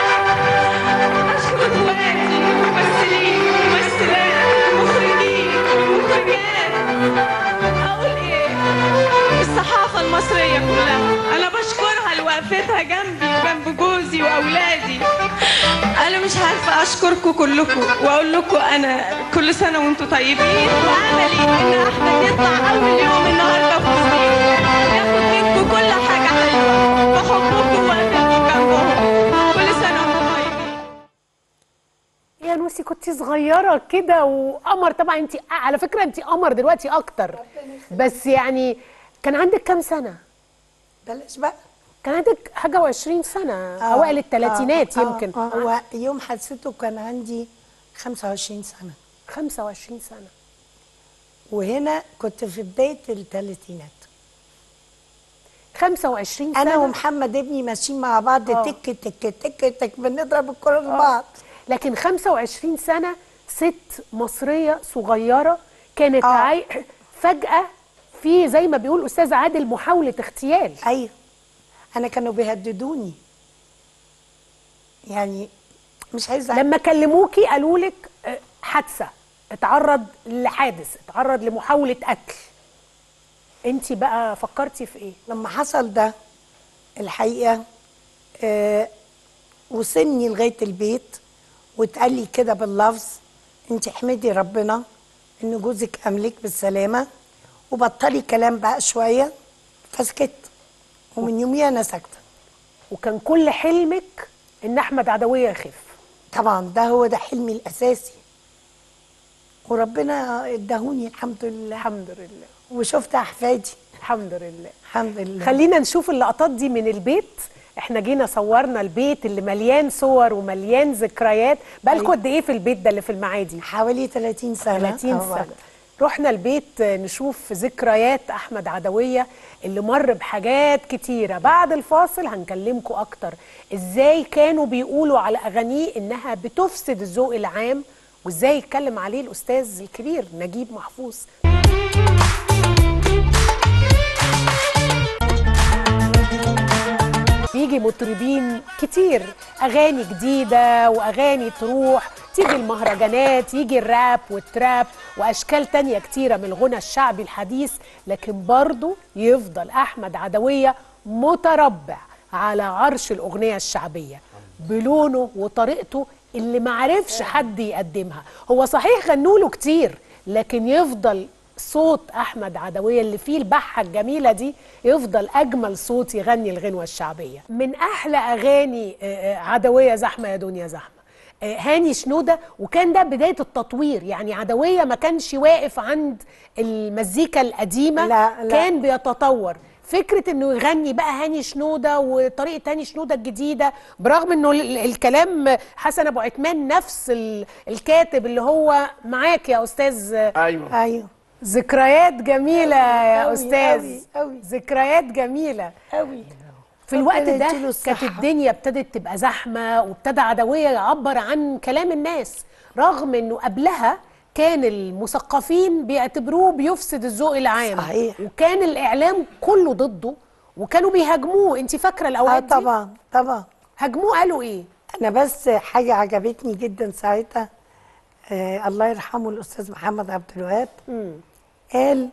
[SPEAKER 5] اشكر اخواتي الممثلين والممثلات المخرجين والمخرجات اقول ايه الصحافه المصريه كلها انا بشكرها لوقفتها جنبي وجنب جوزي واولادي انا مش عارفه اشكركم كلكم واقول لكم انا كل سنه وانتم طيبين واملي ان احمد يطلع اول يوم النهارده في وسطيكم ياخد منكم كل حاجه حلوه بحبكم وقفتكم جنبهم كل سنه وانتم طيبين
[SPEAKER 1] يا نوسي كنت صغيرة كده وقمر طبعا انت على فكرة انت قمر دلوقتي اكتر بس يعني كان عندك كام سنة؟
[SPEAKER 3] بلاش بقى
[SPEAKER 1] كان عندك حاجة وعشرين سنة
[SPEAKER 3] آه،
[SPEAKER 1] اوائل الثلاثينات
[SPEAKER 3] آه،
[SPEAKER 1] يمكن
[SPEAKER 3] آه، هو يوم حادثته كان عندي 25 سنة
[SPEAKER 1] 25 سنة
[SPEAKER 3] وهنا كنت في بداية الثلاثينات
[SPEAKER 1] 25 سنة
[SPEAKER 3] أنا ومحمد ابني ماشيين مع بعض
[SPEAKER 1] آه.
[SPEAKER 3] تك تك تك تك بنضرب الكرة لبعض
[SPEAKER 1] لكن 25 سنة ست مصرية صغيرة كانت
[SPEAKER 3] آه.
[SPEAKER 1] عاي... فجأة في زي ما بيقول أستاذ عادل محاولة اغتيال
[SPEAKER 3] أيوه أنا كانوا بيهددوني يعني مش عايزة
[SPEAKER 1] لما كلموكي قالوا لك آه، حادثة اتعرض لحادث اتعرض لمحاولة قتل انت بقى فكرتي في ايه؟
[SPEAKER 3] لما حصل ده الحقيقة آه وصلني لغاية البيت واتقال لي كده باللفظ انت احمدي ربنا ان جوزك املك بالسلامة وبطلي كلام بقى شوية فسكت ومن يوميها انا ساكتة
[SPEAKER 1] وكان كل حلمك ان احمد عدوية يخف
[SPEAKER 3] طبعا ده هو ده حلمي الاساسي وربنا اداهوني الحمد لله
[SPEAKER 1] الحمد لله
[SPEAKER 3] وشفت احفادي
[SPEAKER 1] الحمد لله
[SPEAKER 3] الحمد لله
[SPEAKER 1] خلينا نشوف اللقطات دي من البيت احنا جينا صورنا البيت اللي مليان صور ومليان ذكريات بقالكوا
[SPEAKER 3] أيوة.
[SPEAKER 1] قد ايه في البيت ده اللي في المعادي
[SPEAKER 3] حوالي 30 سنة
[SPEAKER 1] 30
[SPEAKER 3] أو
[SPEAKER 1] سنة
[SPEAKER 3] أكتر.
[SPEAKER 1] رحنا البيت نشوف ذكريات احمد عدويه اللي مر بحاجات كتيره بعد الفاصل هنكلمكم اكتر ازاي كانوا بيقولوا على اغانيه انها بتفسد الذوق العام وازاي يتكلم عليه الاستاذ الكبير نجيب محفوظ بيجي مطربين كتير اغاني جديده واغاني تروح تيجي المهرجانات يجي الراب والتراب واشكال تانية كتيره من الغنى الشعبي الحديث لكن برضه يفضل احمد عدويه متربع على عرش الاغنيه الشعبيه بلونه وطريقته اللي معرفش حد يقدمها هو صحيح غنوا له كتير لكن يفضل صوت احمد عدويه اللي فيه البحه الجميله دي يفضل اجمل صوت يغني الغنوه الشعبيه من احلى اغاني آه، آه، عدويه زحمه يا دنيا زحمه آه، هاني شنوده وكان ده بدايه التطوير يعني عدويه ما كانش واقف عند المزيكا القديمه
[SPEAKER 3] لا، لا.
[SPEAKER 1] كان بيتطور فكره انه يغني بقى هاني شنوده وطريقه هاني شنوده الجديده برغم انه ال- الكلام حسن ابو عثمان نفس ال- الكاتب اللي هو معاك يا استاذ
[SPEAKER 2] ايوه
[SPEAKER 3] ايوه
[SPEAKER 1] ذكريات جميلة يا
[SPEAKER 3] أوي،
[SPEAKER 1] أستاذ
[SPEAKER 3] أوي، أوي.
[SPEAKER 1] ذكريات جميلة
[SPEAKER 3] قوي
[SPEAKER 1] في الوقت
[SPEAKER 3] ربنا
[SPEAKER 1] ده
[SPEAKER 3] يديله الصحة.
[SPEAKER 1] كانت الدنيا ابتدت تبقى زحمة وابتدى عدوية يعبر عن كلام الناس رغم انه قبلها كان المثقفين بيعتبروه بيفسد الذوق العام
[SPEAKER 3] صحيح.
[SPEAKER 1] وكان الإعلام كله ضده وكانوا بيهاجموه انت فاكرة
[SPEAKER 3] اه
[SPEAKER 1] الأوقات دي؟
[SPEAKER 3] طبعا طبعا
[SPEAKER 1] هاجموه قالوا ايه؟
[SPEAKER 3] انا بس حاجه عجبتني جدا ساعتها آه الله يرحمه الاستاذ محمد عبد الوهاب قال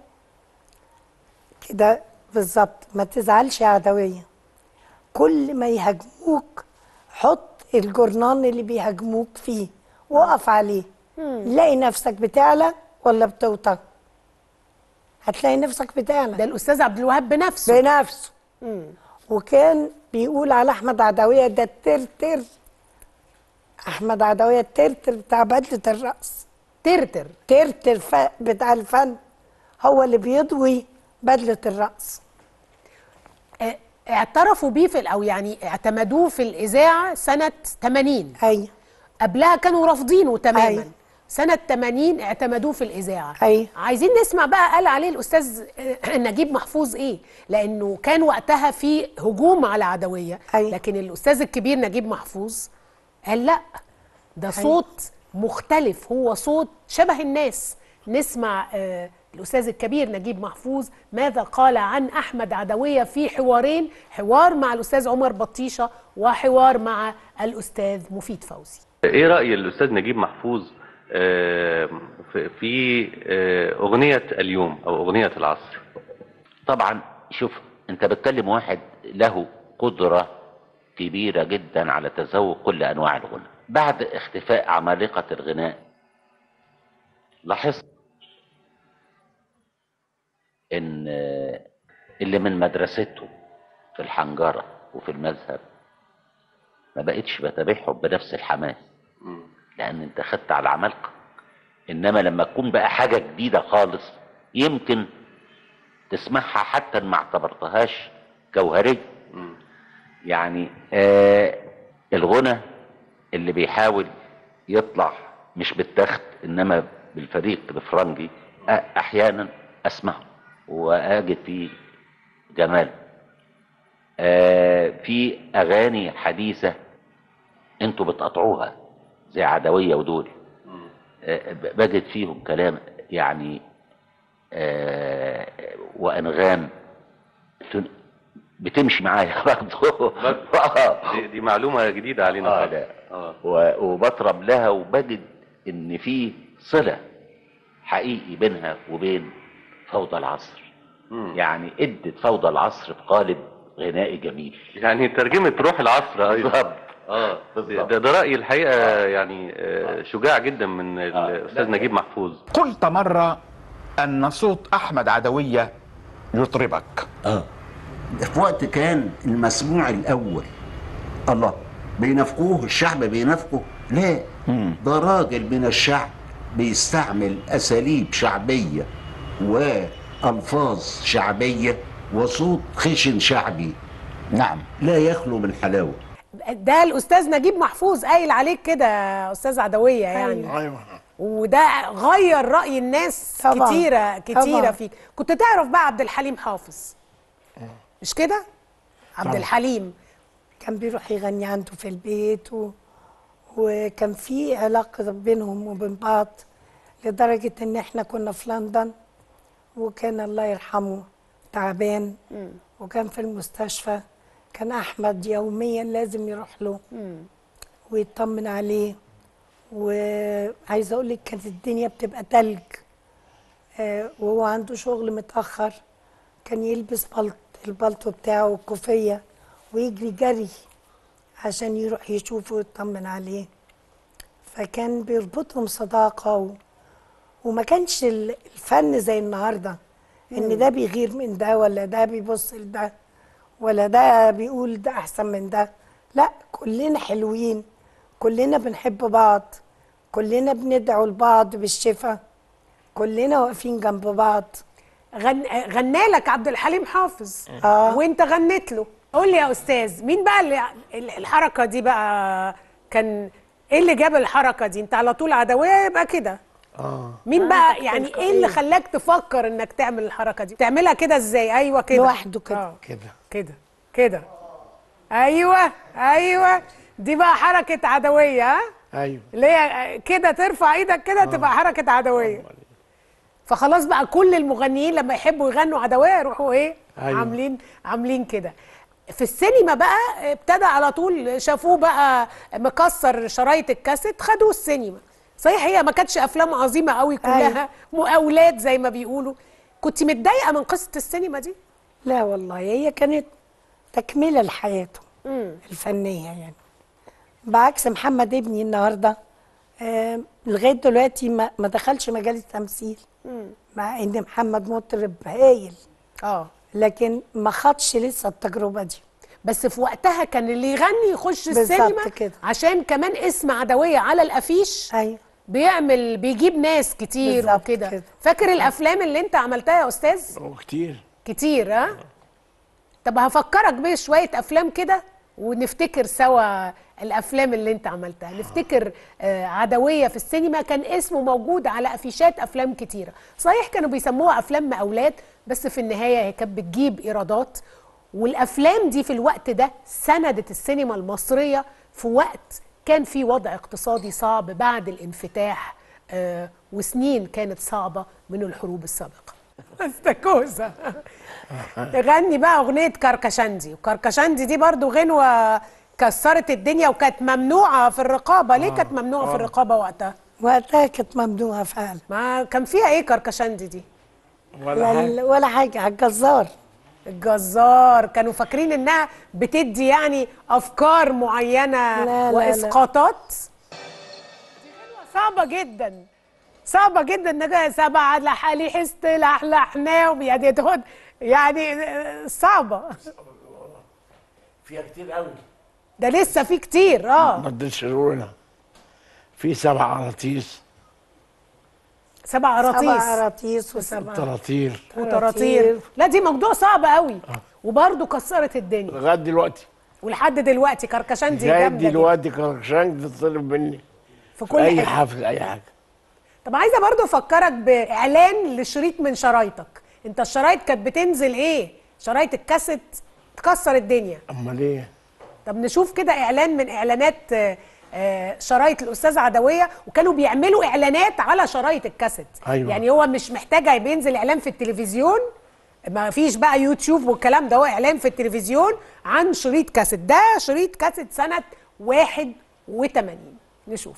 [SPEAKER 3] كده بالظبط ما تزعلش يا عدويه كل ما يهاجموك حط الجرنان اللي بيهاجموك فيه وقف عليه لاقي نفسك بتعلى ولا بتوطى هتلاقي نفسك بتعلى
[SPEAKER 1] ده الاستاذ عبد الوهاب بنفسه
[SPEAKER 3] بنفسه وكان بيقول على احمد عدويه ده الترتر احمد عدويه الترتر بتاع بدله الرقص
[SPEAKER 1] ترتر
[SPEAKER 3] ترتر ف... بتاع الفن هو اللي بيضوي بدله الرقص
[SPEAKER 1] اه، اعترفوا بيه في ال- او يعني اعتمدوه في الاذاعه سنه 80
[SPEAKER 3] ايوه
[SPEAKER 1] قبلها كانوا رافضينه تماما
[SPEAKER 3] أيوة.
[SPEAKER 1] سنة 80 اعتمدوه في الإذاعة
[SPEAKER 3] أيوة.
[SPEAKER 1] عايزين نسمع بقى قال عليه الأستاذ آه، نجيب محفوظ إيه لأنه كان وقتها في هجوم على عدوية
[SPEAKER 3] أيوة.
[SPEAKER 1] لكن الأستاذ الكبير نجيب محفوظ قال لا ده صوت مختلف هو صوت شبه الناس نسمع آه، الأستاذ الكبير نجيب محفوظ ماذا قال عن أحمد عدوية في حوارين حوار مع الأستاذ عمر بطيشة وحوار مع الأستاذ مفيد فوزي
[SPEAKER 6] ايه رأي الأستاذ نجيب محفوظ آه، في- في آه، أغنية اليوم أو أغنية العصر
[SPEAKER 7] طبعا شوف انت بتكلم واحد له قدرة كبيرة جدا على تذوق كل انواع الغنى بعد اختفاء عمالقة الغناء لاحظت ان آه، اللي من مدرسته في الحنجرة وفي المذهب ما بقتش بتابعهم بنفس الحماس لان انت خدت على العمالقة انما لما تكون بقى حاجة جديدة خالص يمكن تسمعها حتى إن ما اعتبرتهاش جوهرية يعني آه الغنى اللي بيحاول يطلع مش بالتخت انما بالفريق الفرنجي آه احيانا اسمعه واجد فيه جمال آه في اغاني حديثه انتوا بتقطعوها زي عدويه ودول آه ب- بجد فيهم كلام يعني آه وانغام تن- بتمشي معايا برضه آه.
[SPEAKER 6] دي, دي معلومة جديدة علينا
[SPEAKER 7] آه
[SPEAKER 6] خالص.
[SPEAKER 7] لا.
[SPEAKER 6] آه.
[SPEAKER 7] و- وبطرب لها وبجد ان في صله حقيقي بينها وبين فوضى العصر يعني ادت فوضى العصر في قالب غنائي جميل
[SPEAKER 6] يعني ترجمة روح العصر أيضا
[SPEAKER 7] بالظبط
[SPEAKER 6] اه
[SPEAKER 7] بالظبط.
[SPEAKER 6] ده, ده رأيي الحقيقة يعني آه، شجاع جدا من الأستاذ نجيب محفوظ
[SPEAKER 8] قلت مرة أن صوت أحمد عدوية يطربك
[SPEAKER 9] اه في وقت كان المسموع الاول الله بينافقوه الشعب بينافقه لا ده راجل من الشعب بيستعمل اساليب شعبيه والفاظ شعبيه وصوت خشن شعبي
[SPEAKER 8] نعم
[SPEAKER 9] لا يخلو من حلاوه
[SPEAKER 1] ده الاستاذ نجيب محفوظ قايل عليك كده يا استاذ عدويه يعني
[SPEAKER 2] ايوه
[SPEAKER 1] وده غير راي الناس
[SPEAKER 3] طبعاً.
[SPEAKER 1] كتيره كتيره
[SPEAKER 3] طبعاً.
[SPEAKER 1] فيك كنت تعرف بقى عبد الحليم حافظ مش كده عبد
[SPEAKER 2] طبعاً.
[SPEAKER 1] الحليم
[SPEAKER 3] كان بيروح يغني عنده في البيت و... وكان في علاقة بينهم وبين بعض لدرجة إن إحنا كنا في لندن وكان الله يرحمه تعبان وكان في المستشفى كان أحمد يوميا لازم يروح له ويطمن عليه وعايزة أقول لك كانت الدنيا بتبقى تلج آه، وهو عنده شغل متأخر كان يلبس بلط البلطو بتاعه والكوفية ويجري جري عشان يروح يشوفه ويطمن عليه فكان بيربطهم صداقة و... وما كانش ال- الفن زي النهاردة إن ده بيغير من ده ولا ده بيبص لده ولا ده بيقول ده أحسن من ده لا كلنا حلوين كلنا بنحب بعض كلنا بندعو لبعض بالشفاء كلنا واقفين جنب بعض
[SPEAKER 1] غن... غنى لك عبد الحليم حافظ
[SPEAKER 3] آه.
[SPEAKER 1] وانت غنيت له قول لي يا استاذ مين بقى اللي ال- الحركه دي بقى كان ايه اللي جاب الحركه دي انت على طول عدويه يبقى كده
[SPEAKER 2] اه
[SPEAKER 1] مين بقى يعني ايه اللي خلاك تفكر انك تعمل الحركه دي تعملها كده ازاي ايوه كده
[SPEAKER 3] لوحده كده.
[SPEAKER 1] آه.
[SPEAKER 2] كده
[SPEAKER 1] كده كده ايوه ايوه دي بقى حركه عدويه ها
[SPEAKER 2] ايوه
[SPEAKER 1] اللي هي كده ترفع ايدك كده تبقى حركه عدويه فخلاص بقى كل المغنيين لما يحبوا يغنوا عدويه يروحوا ايه
[SPEAKER 2] أيوة.
[SPEAKER 1] عاملين عاملين كده في السينما بقى ابتدى على طول شافوه بقى مكسر شرايط الكاسيت خدوه السينما صحيح هي ما كانتش افلام عظيمه قوي كلها مقاولات زي ما بيقولوا كنت متضايقه من قصه السينما دي
[SPEAKER 3] لا والله هي كانت تكملة لحياته الفنية يعني بعكس محمد ابني النهاردة آه لغاية دلوقتي ما, ما دخلش مجال التمثيل مع ان محمد مطرب هايل
[SPEAKER 1] اه
[SPEAKER 3] لكن ما خدش لسه التجربة دي
[SPEAKER 1] بس في وقتها كان اللي يغني يخش
[SPEAKER 3] بالظبط
[SPEAKER 1] السينما
[SPEAKER 3] كده.
[SPEAKER 1] عشان كمان اسم عدويه على الافيش
[SPEAKER 3] ايوه
[SPEAKER 1] بيعمل بيجيب ناس كتير
[SPEAKER 3] بالظبط
[SPEAKER 1] وكده
[SPEAKER 3] كده.
[SPEAKER 1] فاكر الافلام اللي انت عملتها يا استاذ
[SPEAKER 2] وكتير
[SPEAKER 1] كتير ها طب هفكرك بشويه افلام كده ونفتكر سوا الافلام اللي انت عملتها نفتكر آه، عدويه في السينما كان اسمه موجود على افيشات افلام كتيره صحيح كانوا بيسموها افلام مقاولات بس في النهايه هي كانت بتجيب ايرادات والافلام دي في الوقت ده سندت السينما المصريه في وقت كان في وضع اقتصادي صعب بعد الانفتاح آه، وسنين كانت صعبه من الحروب السابقه استاكوزا غني بقى اغنيه كركشندي وكركشندي دي برضو غنوه كسرت الدنيا وكانت ممنوعه في الرقابه ليه كانت ممنوعه في الرقابه وقتها
[SPEAKER 3] وقتها كانت ممنوعة فعلا
[SPEAKER 1] ما كان فيها ايه كركشندي دي
[SPEAKER 2] ولا
[SPEAKER 3] لا-
[SPEAKER 2] حاجه
[SPEAKER 3] ولا حاجة على الجزار
[SPEAKER 1] الجزار كانوا فاكرين انها بتدي يعني افكار معينه
[SPEAKER 3] لا، لا، لا.
[SPEAKER 1] واسقاطات دي غنوة صعبه جدا صعبه جدا انك سبعه لحالي حست لحلحناهم يعني تاخد يعني صعبه
[SPEAKER 2] فيها كتير قوي
[SPEAKER 1] ده لسه في كتير اه
[SPEAKER 2] ضد الشرورنا في سبع عراطيس
[SPEAKER 1] سبع
[SPEAKER 3] سبع
[SPEAKER 1] قراطيس
[SPEAKER 3] قراطيس وسبع
[SPEAKER 2] طراطير
[SPEAKER 1] وطراطير لا دي موضوع صعب قوي وبرضه كسرت الدنيا
[SPEAKER 2] لغايه دلوقتي
[SPEAKER 1] ولحد دلوقتي كركشندي
[SPEAKER 2] لغايه
[SPEAKER 1] جامده جدا
[SPEAKER 2] دلوقتي كركشانج تطلب مني
[SPEAKER 1] في
[SPEAKER 2] في
[SPEAKER 1] كل
[SPEAKER 2] اي
[SPEAKER 1] حته
[SPEAKER 2] حفل اي حاجه
[SPEAKER 1] طب عايزه برضه افكرك باعلان لشريط من شرايطك انت الشرايط كانت بتنزل ايه شرايط الكاسيت تكسر الدنيا
[SPEAKER 2] امال ايه
[SPEAKER 1] طب نشوف كده اعلان من اعلانات آه، آه، شرايط الاستاذ عدويه وكانوا بيعملوا اعلانات على شرايط الكاسيت
[SPEAKER 2] أيوة.
[SPEAKER 1] يعني هو مش محتاج بينزل اعلان في التلفزيون ما فيش بقى يوتيوب والكلام ده هو اعلان في التلفزيون عن شريط كاسيت ده شريط كاسيت سنه 81 نشوف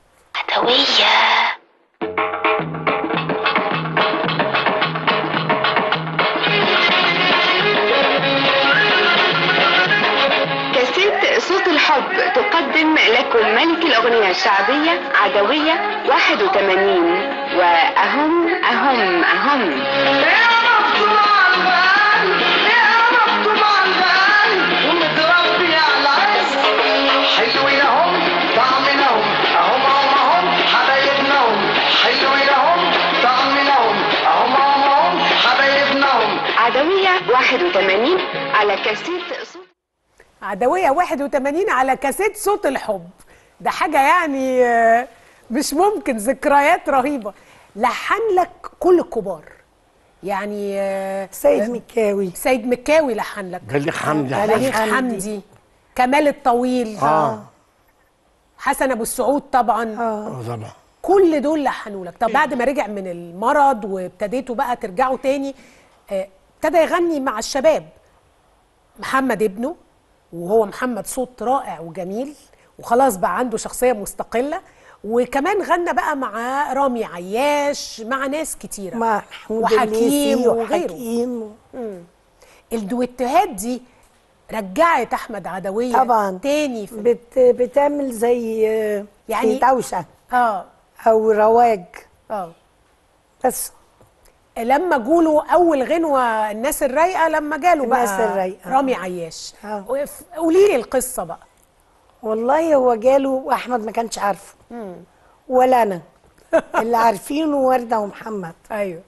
[SPEAKER 10] كاسيت صوت الحب تقدم لكم ملك الأغنية الشعبية عدوية 81 وأهم أهم أهم
[SPEAKER 11] حلوين هم طعمناهم اهم هم هم حبايبناهم حلوين هم طعمناهم اهم هم هم حبايبناهم
[SPEAKER 10] عدوية 81 على كاسيت صوت
[SPEAKER 1] عدوية 81 على كاسيت صوت الحب ده حاجة يعني آه، مش ممكن ذكريات رهيبة لحن لك كل الكبار يعني آه،
[SPEAKER 3] سيد مكاوي
[SPEAKER 1] سيد مكاوي لحن لك
[SPEAKER 2] بليغ حمدي
[SPEAKER 1] بليغ
[SPEAKER 3] حمدي.
[SPEAKER 1] حمدي كمال الطويل
[SPEAKER 2] اه
[SPEAKER 1] حسن ابو السعود طبعا
[SPEAKER 2] آه، طبعا
[SPEAKER 1] كل دول لحنوا لك طب بعد ما رجع من المرض وابتديتوا بقى ترجعوا تاني آه، ابتدى يغني مع الشباب محمد ابنه وهو محمد صوت رائع وجميل وخلاص بقى عنده شخصية مستقلة وكمان غنى بقى مع رامي عياش مع ناس كتيرة
[SPEAKER 3] مع محمود
[SPEAKER 1] وحكيم
[SPEAKER 3] الليثي
[SPEAKER 1] وغيره
[SPEAKER 3] وحكيم
[SPEAKER 1] الدويتوهات دي رجعت احمد عدويه
[SPEAKER 3] طبعا
[SPEAKER 1] تاني في
[SPEAKER 3] بت بتعمل زي آه،
[SPEAKER 1] يعني-
[SPEAKER 3] زي دوشة
[SPEAKER 1] اه
[SPEAKER 3] أو رواج
[SPEAKER 1] اه
[SPEAKER 3] بس
[SPEAKER 1] لما جوله اول غنوه الناس الرايقه لما جاله بقى
[SPEAKER 3] الناس الرايقة.
[SPEAKER 1] رامي عياش
[SPEAKER 3] آه.
[SPEAKER 1] وف- قولي لي القصه بقى
[SPEAKER 3] والله هو جاله واحمد ما كانش عارفه ولا انا اللي عارفينه ورده ومحمد
[SPEAKER 1] ايوه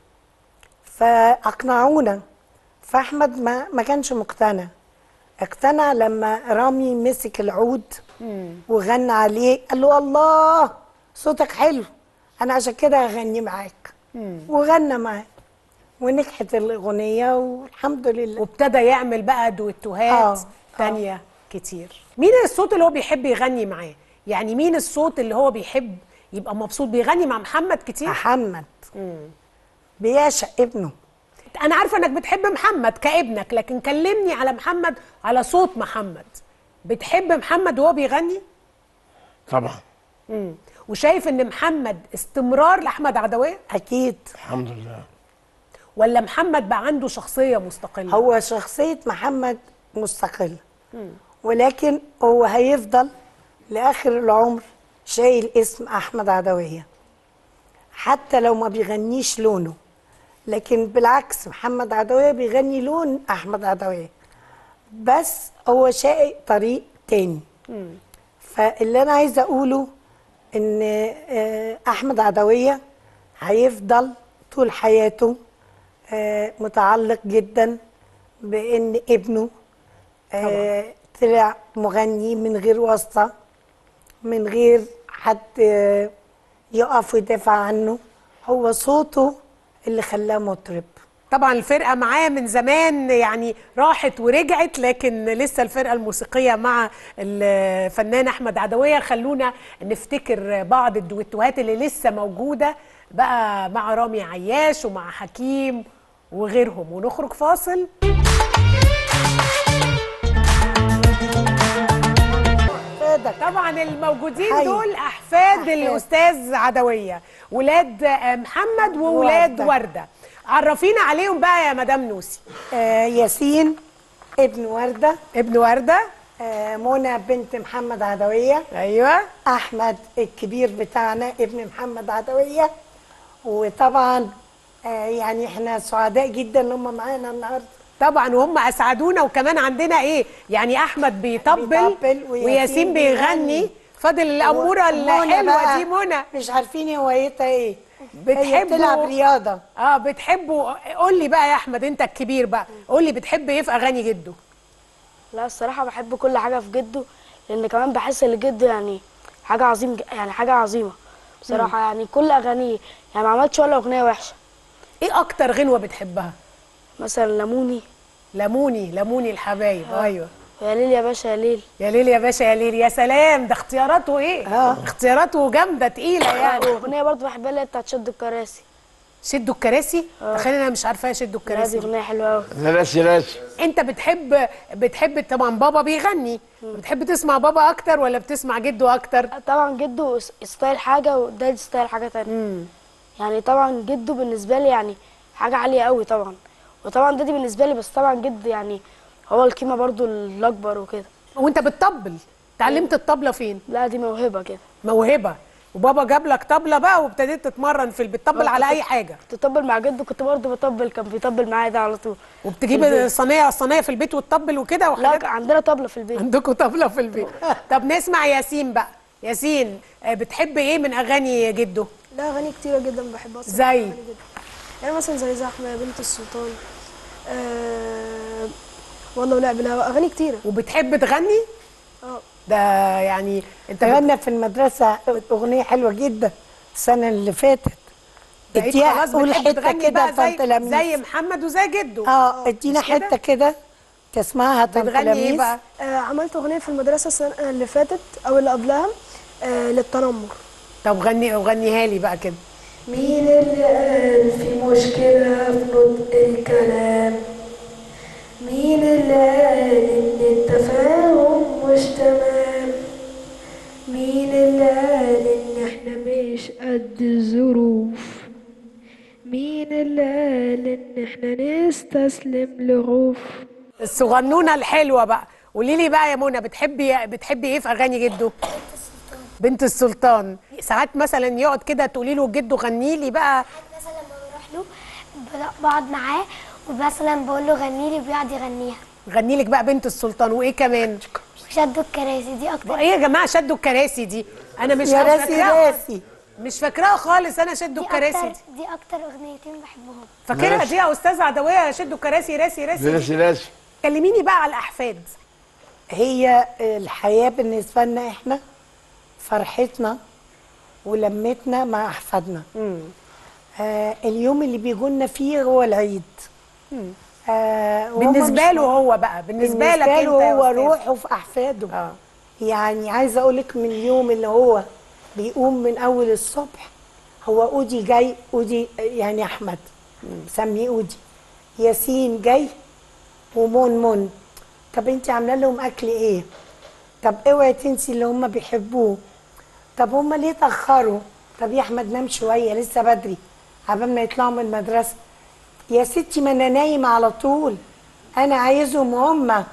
[SPEAKER 3] فاقنعونا فاحمد ما ما كانش مقتنع اقتنع لما رامي مسك العود وغنى عليه قال له الله صوتك حلو انا عشان كده هغني معاك وغنى معاه ونجحت الاغنيه والحمد لله
[SPEAKER 1] وابتدى يعمل بقى دويتوهات
[SPEAKER 3] آه،
[SPEAKER 1] تانية كتير مين الصوت اللي هو بيحب يغني معاه يعني مين الصوت اللي هو بيحب يبقى مبسوط بيغني مع محمد كتير
[SPEAKER 3] محمد بيعشق ابنه
[SPEAKER 1] انا عارفه انك بتحب محمد كابنك لكن كلمني على محمد على صوت محمد بتحب محمد وهو بيغني
[SPEAKER 2] طبعا
[SPEAKER 1] مم. وشايف ان محمد استمرار لاحمد عدويه
[SPEAKER 3] اكيد
[SPEAKER 2] الحمد لله
[SPEAKER 1] ولا محمد بقى عنده شخصيه مستقله
[SPEAKER 3] هو شخصية محمد مستقلة ولكن هو هيفضل لآخر العمر شايل اسم أحمد عدوية حتى لو ما بيغنيش لونه لكن بالعكس محمد عدوية بيغني لون أحمد عدوية بس هو شايل طريق تاني فاللي أنا عايزة أقوله إن آه، أحمد عدوية هيفضل طول حياته آه، متعلق جدا بان ابنه آه، طلع مغني من غير واسطه من غير حد آه، يقف ويدافع عنه هو صوته اللي خلاه مطرب
[SPEAKER 1] طبعا الفرقه معاه من زمان يعني راحت ورجعت لكن لسه الفرقه الموسيقيه مع الفنان احمد عدويه خلونا نفتكر بعض الدويتوهات اللي لسه موجوده بقى مع رامي عياش ومع حكيم وغيرهم ونخرج فاصل طبعا الموجودين
[SPEAKER 3] حي.
[SPEAKER 1] دول احفاد
[SPEAKER 3] أحفاد.
[SPEAKER 1] الاستاذ عدويه ولاد آه، محمد وولاد
[SPEAKER 3] وردة.
[SPEAKER 1] ورده عرفينا عليهم بقى يا مدام نوسي
[SPEAKER 3] آه، ياسين ابن ورده
[SPEAKER 1] ابن ورده
[SPEAKER 3] آه، منى بنت محمد عدويه
[SPEAKER 1] ايوه
[SPEAKER 3] احمد الكبير بتاعنا ابن محمد عدويه وطبعا آه، يعني احنا سعداء جدا ان هم معانا النهارده
[SPEAKER 1] طبعا وهم اسعدونا وكمان عندنا ايه يعني احمد بيطبل,
[SPEAKER 3] بيطبل
[SPEAKER 1] وياسين
[SPEAKER 3] وياسين
[SPEAKER 1] بيغني
[SPEAKER 3] بيغني.
[SPEAKER 1] فاضل الاموره
[SPEAKER 3] ومنى
[SPEAKER 1] الحلوه
[SPEAKER 3] بقى
[SPEAKER 1] دي منى
[SPEAKER 3] مش عارفين هوايتها ايه هي
[SPEAKER 1] بتحبوا
[SPEAKER 3] بتلعب رياضه
[SPEAKER 1] اه بتحبوا قول لي بقى يا احمد انت الكبير بقى قول لي بتحب ايه في اغاني جده
[SPEAKER 12] لا الصراحة بحب كل حاجة في جده لأن كمان بحس إن جده يعني حاجة عظيم يعني حاجة عظيمة بصراحة يعني كل أغانيه يعني ما عملتش ولا أغنية وحشة
[SPEAKER 1] ايه اكتر غنوه بتحبها
[SPEAKER 12] مثلا لموني
[SPEAKER 1] لموني لموني الحبايب
[SPEAKER 12] آه.
[SPEAKER 1] ايوه
[SPEAKER 12] يا ليل يا باشا يا ليل
[SPEAKER 1] يا ليل يا باشا يا ليل يا سلام ده اختياراته ايه
[SPEAKER 3] آه.
[SPEAKER 1] اختياراته جامده تقيله يعني
[SPEAKER 12] وأغنية برضه بحبها اللي هي بتاعت شد الكراسي
[SPEAKER 1] شدوا الكراسي
[SPEAKER 12] آه.
[SPEAKER 1] تخيل انا مش عارفاها شدوا
[SPEAKER 12] لا، دي
[SPEAKER 1] الكراسي
[SPEAKER 12] أغنية حلوة أوي
[SPEAKER 2] راسي راسي
[SPEAKER 1] انت بتحب بتحب طبعا بابا بيغني بتحب تسمع بابا اكتر ولا بتسمع جده اكتر
[SPEAKER 12] طبعا جده س- ستايل حاجة وده ستايل حاجة تانية يعني طبعا جده بالنسبة لي يعني حاجة عالية أوي طبعا وطبعا دادي بالنسبة لي بس طبعا جد يعني هو القيمة برضه الأكبر وكده
[SPEAKER 1] وانت بتطبل اتعلمت الطبله فين
[SPEAKER 12] لا دي موهبة كده
[SPEAKER 1] موهبه وبابا جاب لك طبله بقى وابتديت تتمرن في البيت تطبل
[SPEAKER 12] آه،
[SPEAKER 1] على
[SPEAKER 12] كنت-
[SPEAKER 1] اي حاجه
[SPEAKER 12] تطبل مع جده كنت برضه بطبل كان بيطبل معايا ده على طول
[SPEAKER 1] وبتجيب
[SPEAKER 12] في البيت.
[SPEAKER 1] الصينيه الصينيه في البيت وتطبل وكده
[SPEAKER 12] لا
[SPEAKER 1] وحاجات
[SPEAKER 12] كان عندنا طبلة في البيت
[SPEAKER 1] عندكم طبله في البيت طب نسمع ياسين بقى ياسين آه، بتحب ايه من اغاني جده
[SPEAKER 13] لا اغاني كتيره جدا بحبها الصراحة،
[SPEAKER 1] زي؟
[SPEAKER 13] أغاني جدا. يعني مثلا زي زحمه يا بنت السلطان آه والله ولعب الهوا اغاني كتيره
[SPEAKER 1] وبتحب تغني
[SPEAKER 13] اه
[SPEAKER 1] ده يعني انت بت-
[SPEAKER 3] غنى في المدرسه اغنيه حلوه جدا السنه اللي فاتت
[SPEAKER 1] بقيت
[SPEAKER 3] اديها
[SPEAKER 1] خلاص
[SPEAKER 3] قول
[SPEAKER 1] بتحب
[SPEAKER 3] حته
[SPEAKER 1] تغني
[SPEAKER 3] كده
[SPEAKER 1] بقى زي,
[SPEAKER 3] طنط
[SPEAKER 1] زي محمد وزي جده
[SPEAKER 3] اه ادينا
[SPEAKER 1] مش كده؟
[SPEAKER 3] حته كده تسمعها طنط
[SPEAKER 1] بتغني ايه
[SPEAKER 3] لميس.
[SPEAKER 1] بقى
[SPEAKER 13] آه، عملت اغنيه في المدرسه السنه اللي فاتت او اللي قبلها آه للتنمر
[SPEAKER 1] طب غني غنيها لي بقى كده
[SPEAKER 13] مين اللي قال في مشكلة في نطق الكلام مين اللي قال إن التفاهم مش تمام مين اللي قال إن إحنا مش قد الظروف مين اللي قال إن إحنا نستسلم لغوف
[SPEAKER 1] الصغنونه الحلوه بقى قولي لي بقى يا منى بتحبي بتحبي ايه في اغاني جده بنت السلطان ساعات مثلا يقعد كده تقولي له جده غني لي بقى
[SPEAKER 14] مثلا لما بروح له ب- بقعد معاه ومثلا بقول له غني لي بيقعد يغنيها
[SPEAKER 1] غني لك بقى بنت السلطان وايه كمان
[SPEAKER 14] وشدوا الكراسي دي اكتر
[SPEAKER 1] ايه يا جماعه شدوا الكراسي دي انا مش
[SPEAKER 3] يا
[SPEAKER 1] مش
[SPEAKER 3] راسي
[SPEAKER 1] فاكراها
[SPEAKER 3] راسي
[SPEAKER 1] مش فاكراها خالص انا شدوا
[SPEAKER 14] دي
[SPEAKER 1] الكراسي
[SPEAKER 14] اكتر
[SPEAKER 1] دي
[SPEAKER 14] دي اكتر اغنيتين بحبهم
[SPEAKER 1] فاكرها
[SPEAKER 2] ماشي.
[SPEAKER 1] دي يا استاذه عدويه شدوا الكراسي راسي راسي دي.
[SPEAKER 2] راسي راسي
[SPEAKER 1] كلميني بقى على الاحفاد
[SPEAKER 3] هي الحياة بالنسبة لنا احنا فرحتنا ولمتنا مع أحفادنا آه اليوم اللي بيجولنا فيه هو العيد آه وهم
[SPEAKER 1] بالنسبه
[SPEAKER 3] مش-
[SPEAKER 1] له هو بقى بالنسبه, لك
[SPEAKER 3] بالنسبة
[SPEAKER 1] انت
[SPEAKER 3] له
[SPEAKER 1] يا
[SPEAKER 3] هو
[SPEAKER 1] أستاذ.
[SPEAKER 3] روحه في أحفاده
[SPEAKER 1] اه
[SPEAKER 3] يعني عايزة أقولك من اليوم اللي هو بيقوم من أول الصبح هو أودي جاي أودي يعني أحمد مسميه أودي ياسين جاي ومون مون طب انت عامله لهم اكل ايه طب اوعي تنسي اللي هم بيحبوه طب هم ليه تاخروا طب يا احمد نام شويه لسه بدري عبال ما يطلعوا من المدرسه يا ستي ما انا نايم على طول انا عايزهم هم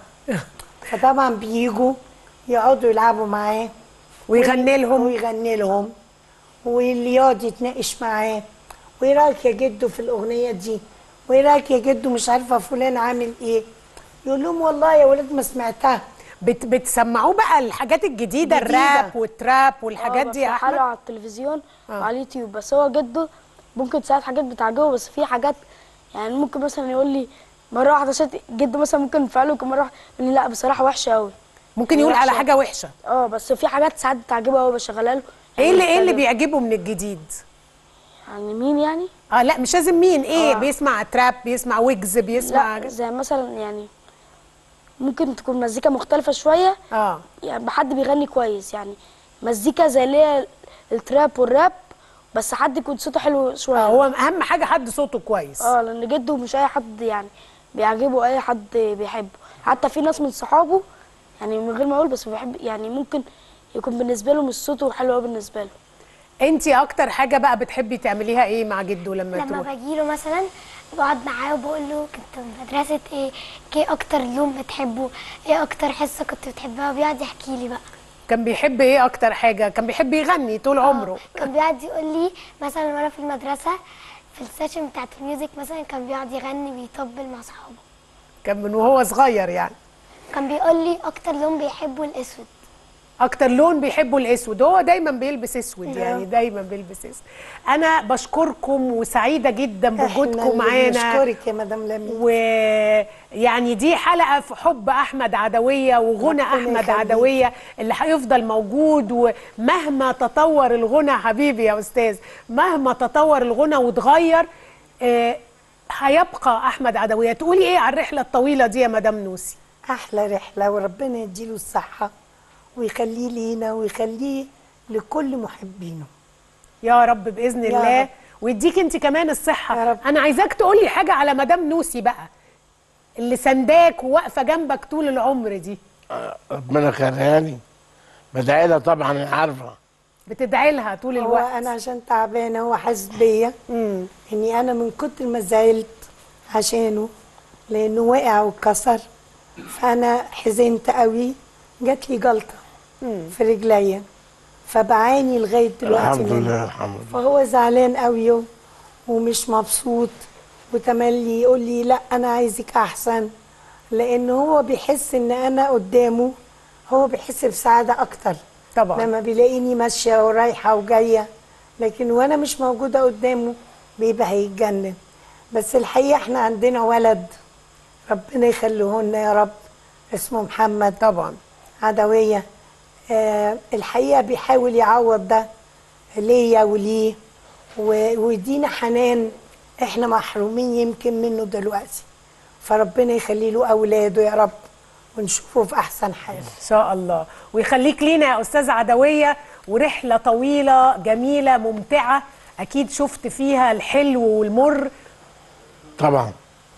[SPEAKER 3] فطبعا بيجوا يقعدوا يلعبوا معاه
[SPEAKER 1] ويغني لهم
[SPEAKER 3] ويغني لهم واللي يقعد يتناقش معاه وايه رايك يا جدو في الاغنيه دي وايه رايك يا جدو مش عارفه فلان عامل ايه يقول لهم والله يا ولاد ما سمعتها
[SPEAKER 1] بت بتسمعوه بقى الحاجات الجديده
[SPEAKER 3] جديدة.
[SPEAKER 1] الراب والتراب والحاجات
[SPEAKER 12] آه،
[SPEAKER 1] دي يا
[SPEAKER 12] بفتحها له
[SPEAKER 1] احمد
[SPEAKER 12] على التلفزيون وعلى اليوتيوب بس هو جده ممكن ساعات حاجات بتعجبه بس في حاجات يعني ممكن مثلا يقول لي مره واحده عشان جده مثلا ممكن يفعله ممكن مره واحدة يقول لي لا بصراحه وحشه قوي
[SPEAKER 1] ممكن يقول على حاجه وحشه
[SPEAKER 12] اه بس في حاجات ساعات بتعجبه قوي بشغلها له
[SPEAKER 1] ايه اللي ايه اللي
[SPEAKER 12] بيعجبه
[SPEAKER 1] بيعجبه من الجديد
[SPEAKER 12] يعني مين يعني
[SPEAKER 1] اه لا مش لازم مين ايه
[SPEAKER 12] آه.
[SPEAKER 1] بيسمع تراب بيسمع ويجز بيسمع
[SPEAKER 12] لا زي مثلا يعني ممكن تكون مزيكا مختلفة شوية
[SPEAKER 1] اه
[SPEAKER 12] يعني حد بيغني كويس يعني مزيكا زي اللي هي التراب والراب بس حد يكون صوته حلو شوية
[SPEAKER 1] آه هو اهم حاجه حد صوته كويس
[SPEAKER 12] اه لان جده مش اي حد يعني بيعجبه اي حد بيحبه حتى في ناس من صحابه يعني من غير ما اقول بس بيحب يعني ممكن يكون بالنسبة له مش صوته حلو قوي بالنسبة له
[SPEAKER 1] انت اكتر حاجه بقى بتحبي تعمليها ايه مع جده لما
[SPEAKER 14] لما
[SPEAKER 1] تروحي
[SPEAKER 14] باجيله مثلا بقعد معاه وبقول له كنت في مدرسة ايه ايه اكتر يوم بتحبه ايه اكتر حصة كنت بتحبها وبيقعد يحكي لي بقى
[SPEAKER 1] كان بيحب ايه اكتر حاجه كان بيحب يغني طول عمره
[SPEAKER 14] كان بيقعد يقول لي مثلا وانا في المدرسة في السيشن بتاعت الميوزك مثلا كان بيقعد يغني ويطبل مع صحابه
[SPEAKER 1] كان من وهو صغير يعني
[SPEAKER 14] كان بيقول لي اكتر لون بيحبه الاسود
[SPEAKER 1] اكتر لون بيحبه الاسود هو دايما بيلبس اسود
[SPEAKER 14] نعم.
[SPEAKER 1] يعني دايما بيلبس اسود انا بشكركم وسعيده جدا بوجودكم
[SPEAKER 3] احنا
[SPEAKER 1] معانا
[SPEAKER 3] بنشكرك يا مدام لميس
[SPEAKER 1] ويعني دي حلقه في حب احمد عدويه وغنى
[SPEAKER 3] ربنا
[SPEAKER 1] احمد
[SPEAKER 3] يخليك.
[SPEAKER 1] عدويه اللي هيفضل موجود ومهما تطور الغنى حبيبي يا استاذ مهما تطور الغنى وتغير آه، هيبقى احمد عدويه تقولي ايه على الرحله الطويله دي يا مدام نوسي
[SPEAKER 3] احلى رحله وربنا يديله الصحه ويخليه لينا ويخليه لكل محبينه
[SPEAKER 1] يا رب باذن
[SPEAKER 3] يا
[SPEAKER 1] الله
[SPEAKER 3] رب.
[SPEAKER 1] ويديك انت كمان الصحه يا رب. انا عايزاك تقولي حاجه على مدام نوسي بقى اللي سنداك وواقفه جنبك طول العمر دي
[SPEAKER 2] ربنا خيرهاني بدعي لها طبعا انا عارفه
[SPEAKER 1] بتدعي لها طول
[SPEAKER 3] هو
[SPEAKER 1] الوقت
[SPEAKER 3] انا عشان تعبانه هو حاسس بيا اني انا من كتر ما زعلت عشانه لانه وقع واتكسر فانا حزنت قوي جات لي جلطه في رجليا فبعاني لغايه دلوقتي
[SPEAKER 2] الحمد
[SPEAKER 3] منها.
[SPEAKER 2] لله الحمد لله
[SPEAKER 3] فهو زعلان قوي ومش مبسوط وتملي يقول لي لا انا عايزك احسن لان هو بيحس ان انا قدامه هو بيحس بسعاده اكتر
[SPEAKER 1] طبعا
[SPEAKER 3] لما بيلاقيني ماشيه ورايحه وجايه لكن وانا مش موجوده قدامه بيبقى هيتجنن بس الحقيقه احنا عندنا ولد ربنا يخليه لنا يا رب اسمه محمد
[SPEAKER 1] طبعا
[SPEAKER 3] عدويه آه الحقيقه بيحاول يعوض ده ليا وليه و- ويدينا حنان احنا محرومين يمكن منه دلوقتي فربنا يخلي له اولاده يا رب ونشوفه في احسن حال
[SPEAKER 1] ان شاء الله ويخليك لينا يا استاذ عدويه ورحله طويله جميله ممتعه اكيد شفت فيها الحلو والمر
[SPEAKER 2] طبعا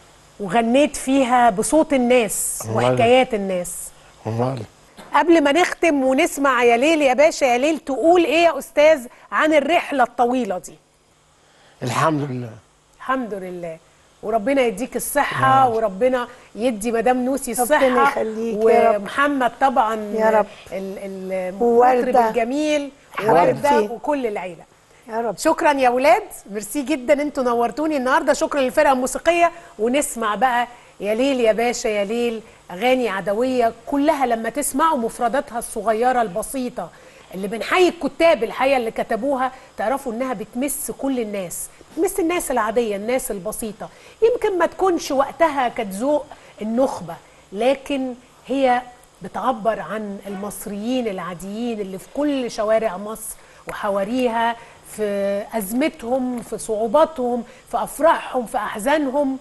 [SPEAKER 1] وغنيت فيها بصوت الناس
[SPEAKER 2] أمال.
[SPEAKER 1] وحكايات الناس
[SPEAKER 2] امال
[SPEAKER 1] قبل ما نختم ونسمع يا ليل يا باشا يا ليل تقول ايه يا استاذ عن الرحله الطويله دي
[SPEAKER 2] الحمد لله
[SPEAKER 1] الحمد لله وربنا يديك الصحة وربنا يدي مدام نوسي
[SPEAKER 3] ربنا
[SPEAKER 1] الصحة
[SPEAKER 3] يخليك يا رب.
[SPEAKER 1] ومحمد طبعا
[SPEAKER 3] يا رب.
[SPEAKER 1] ال- ال- المطرب
[SPEAKER 3] ووردة.
[SPEAKER 1] الجميل
[SPEAKER 3] حبيبتي.
[SPEAKER 1] وردة وكل العيلة
[SPEAKER 3] يا رب
[SPEAKER 1] شكرا يا ولاد ميرسي جدا انتوا نورتوني النهارده شكرا للفرقه الموسيقيه ونسمع بقى يا ليل يا باشا يا ليل اغاني عدويه كلها لما تسمعوا مفرداتها الصغيره البسيطه اللي بنحيي الكتاب الحقيقه اللي كتبوها تعرفوا انها بتمس كل الناس بتمس الناس العاديه الناس البسيطه يمكن ما تكونش وقتها كانت ذوق النخبه لكن هي بتعبر عن المصريين العاديين اللي في كل شوارع مصر وحواريها في أزمتهم في صعوباتهم في أفراحهم في أحزانهم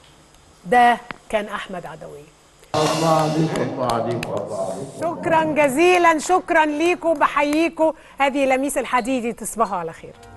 [SPEAKER 1] ده كان أحمد عدوية
[SPEAKER 2] الله عليك الله عليك الله عليك
[SPEAKER 1] شكرا جزيلا شكرا ليكم بحييكم هذه لميس الحديدي تصبحوا على خير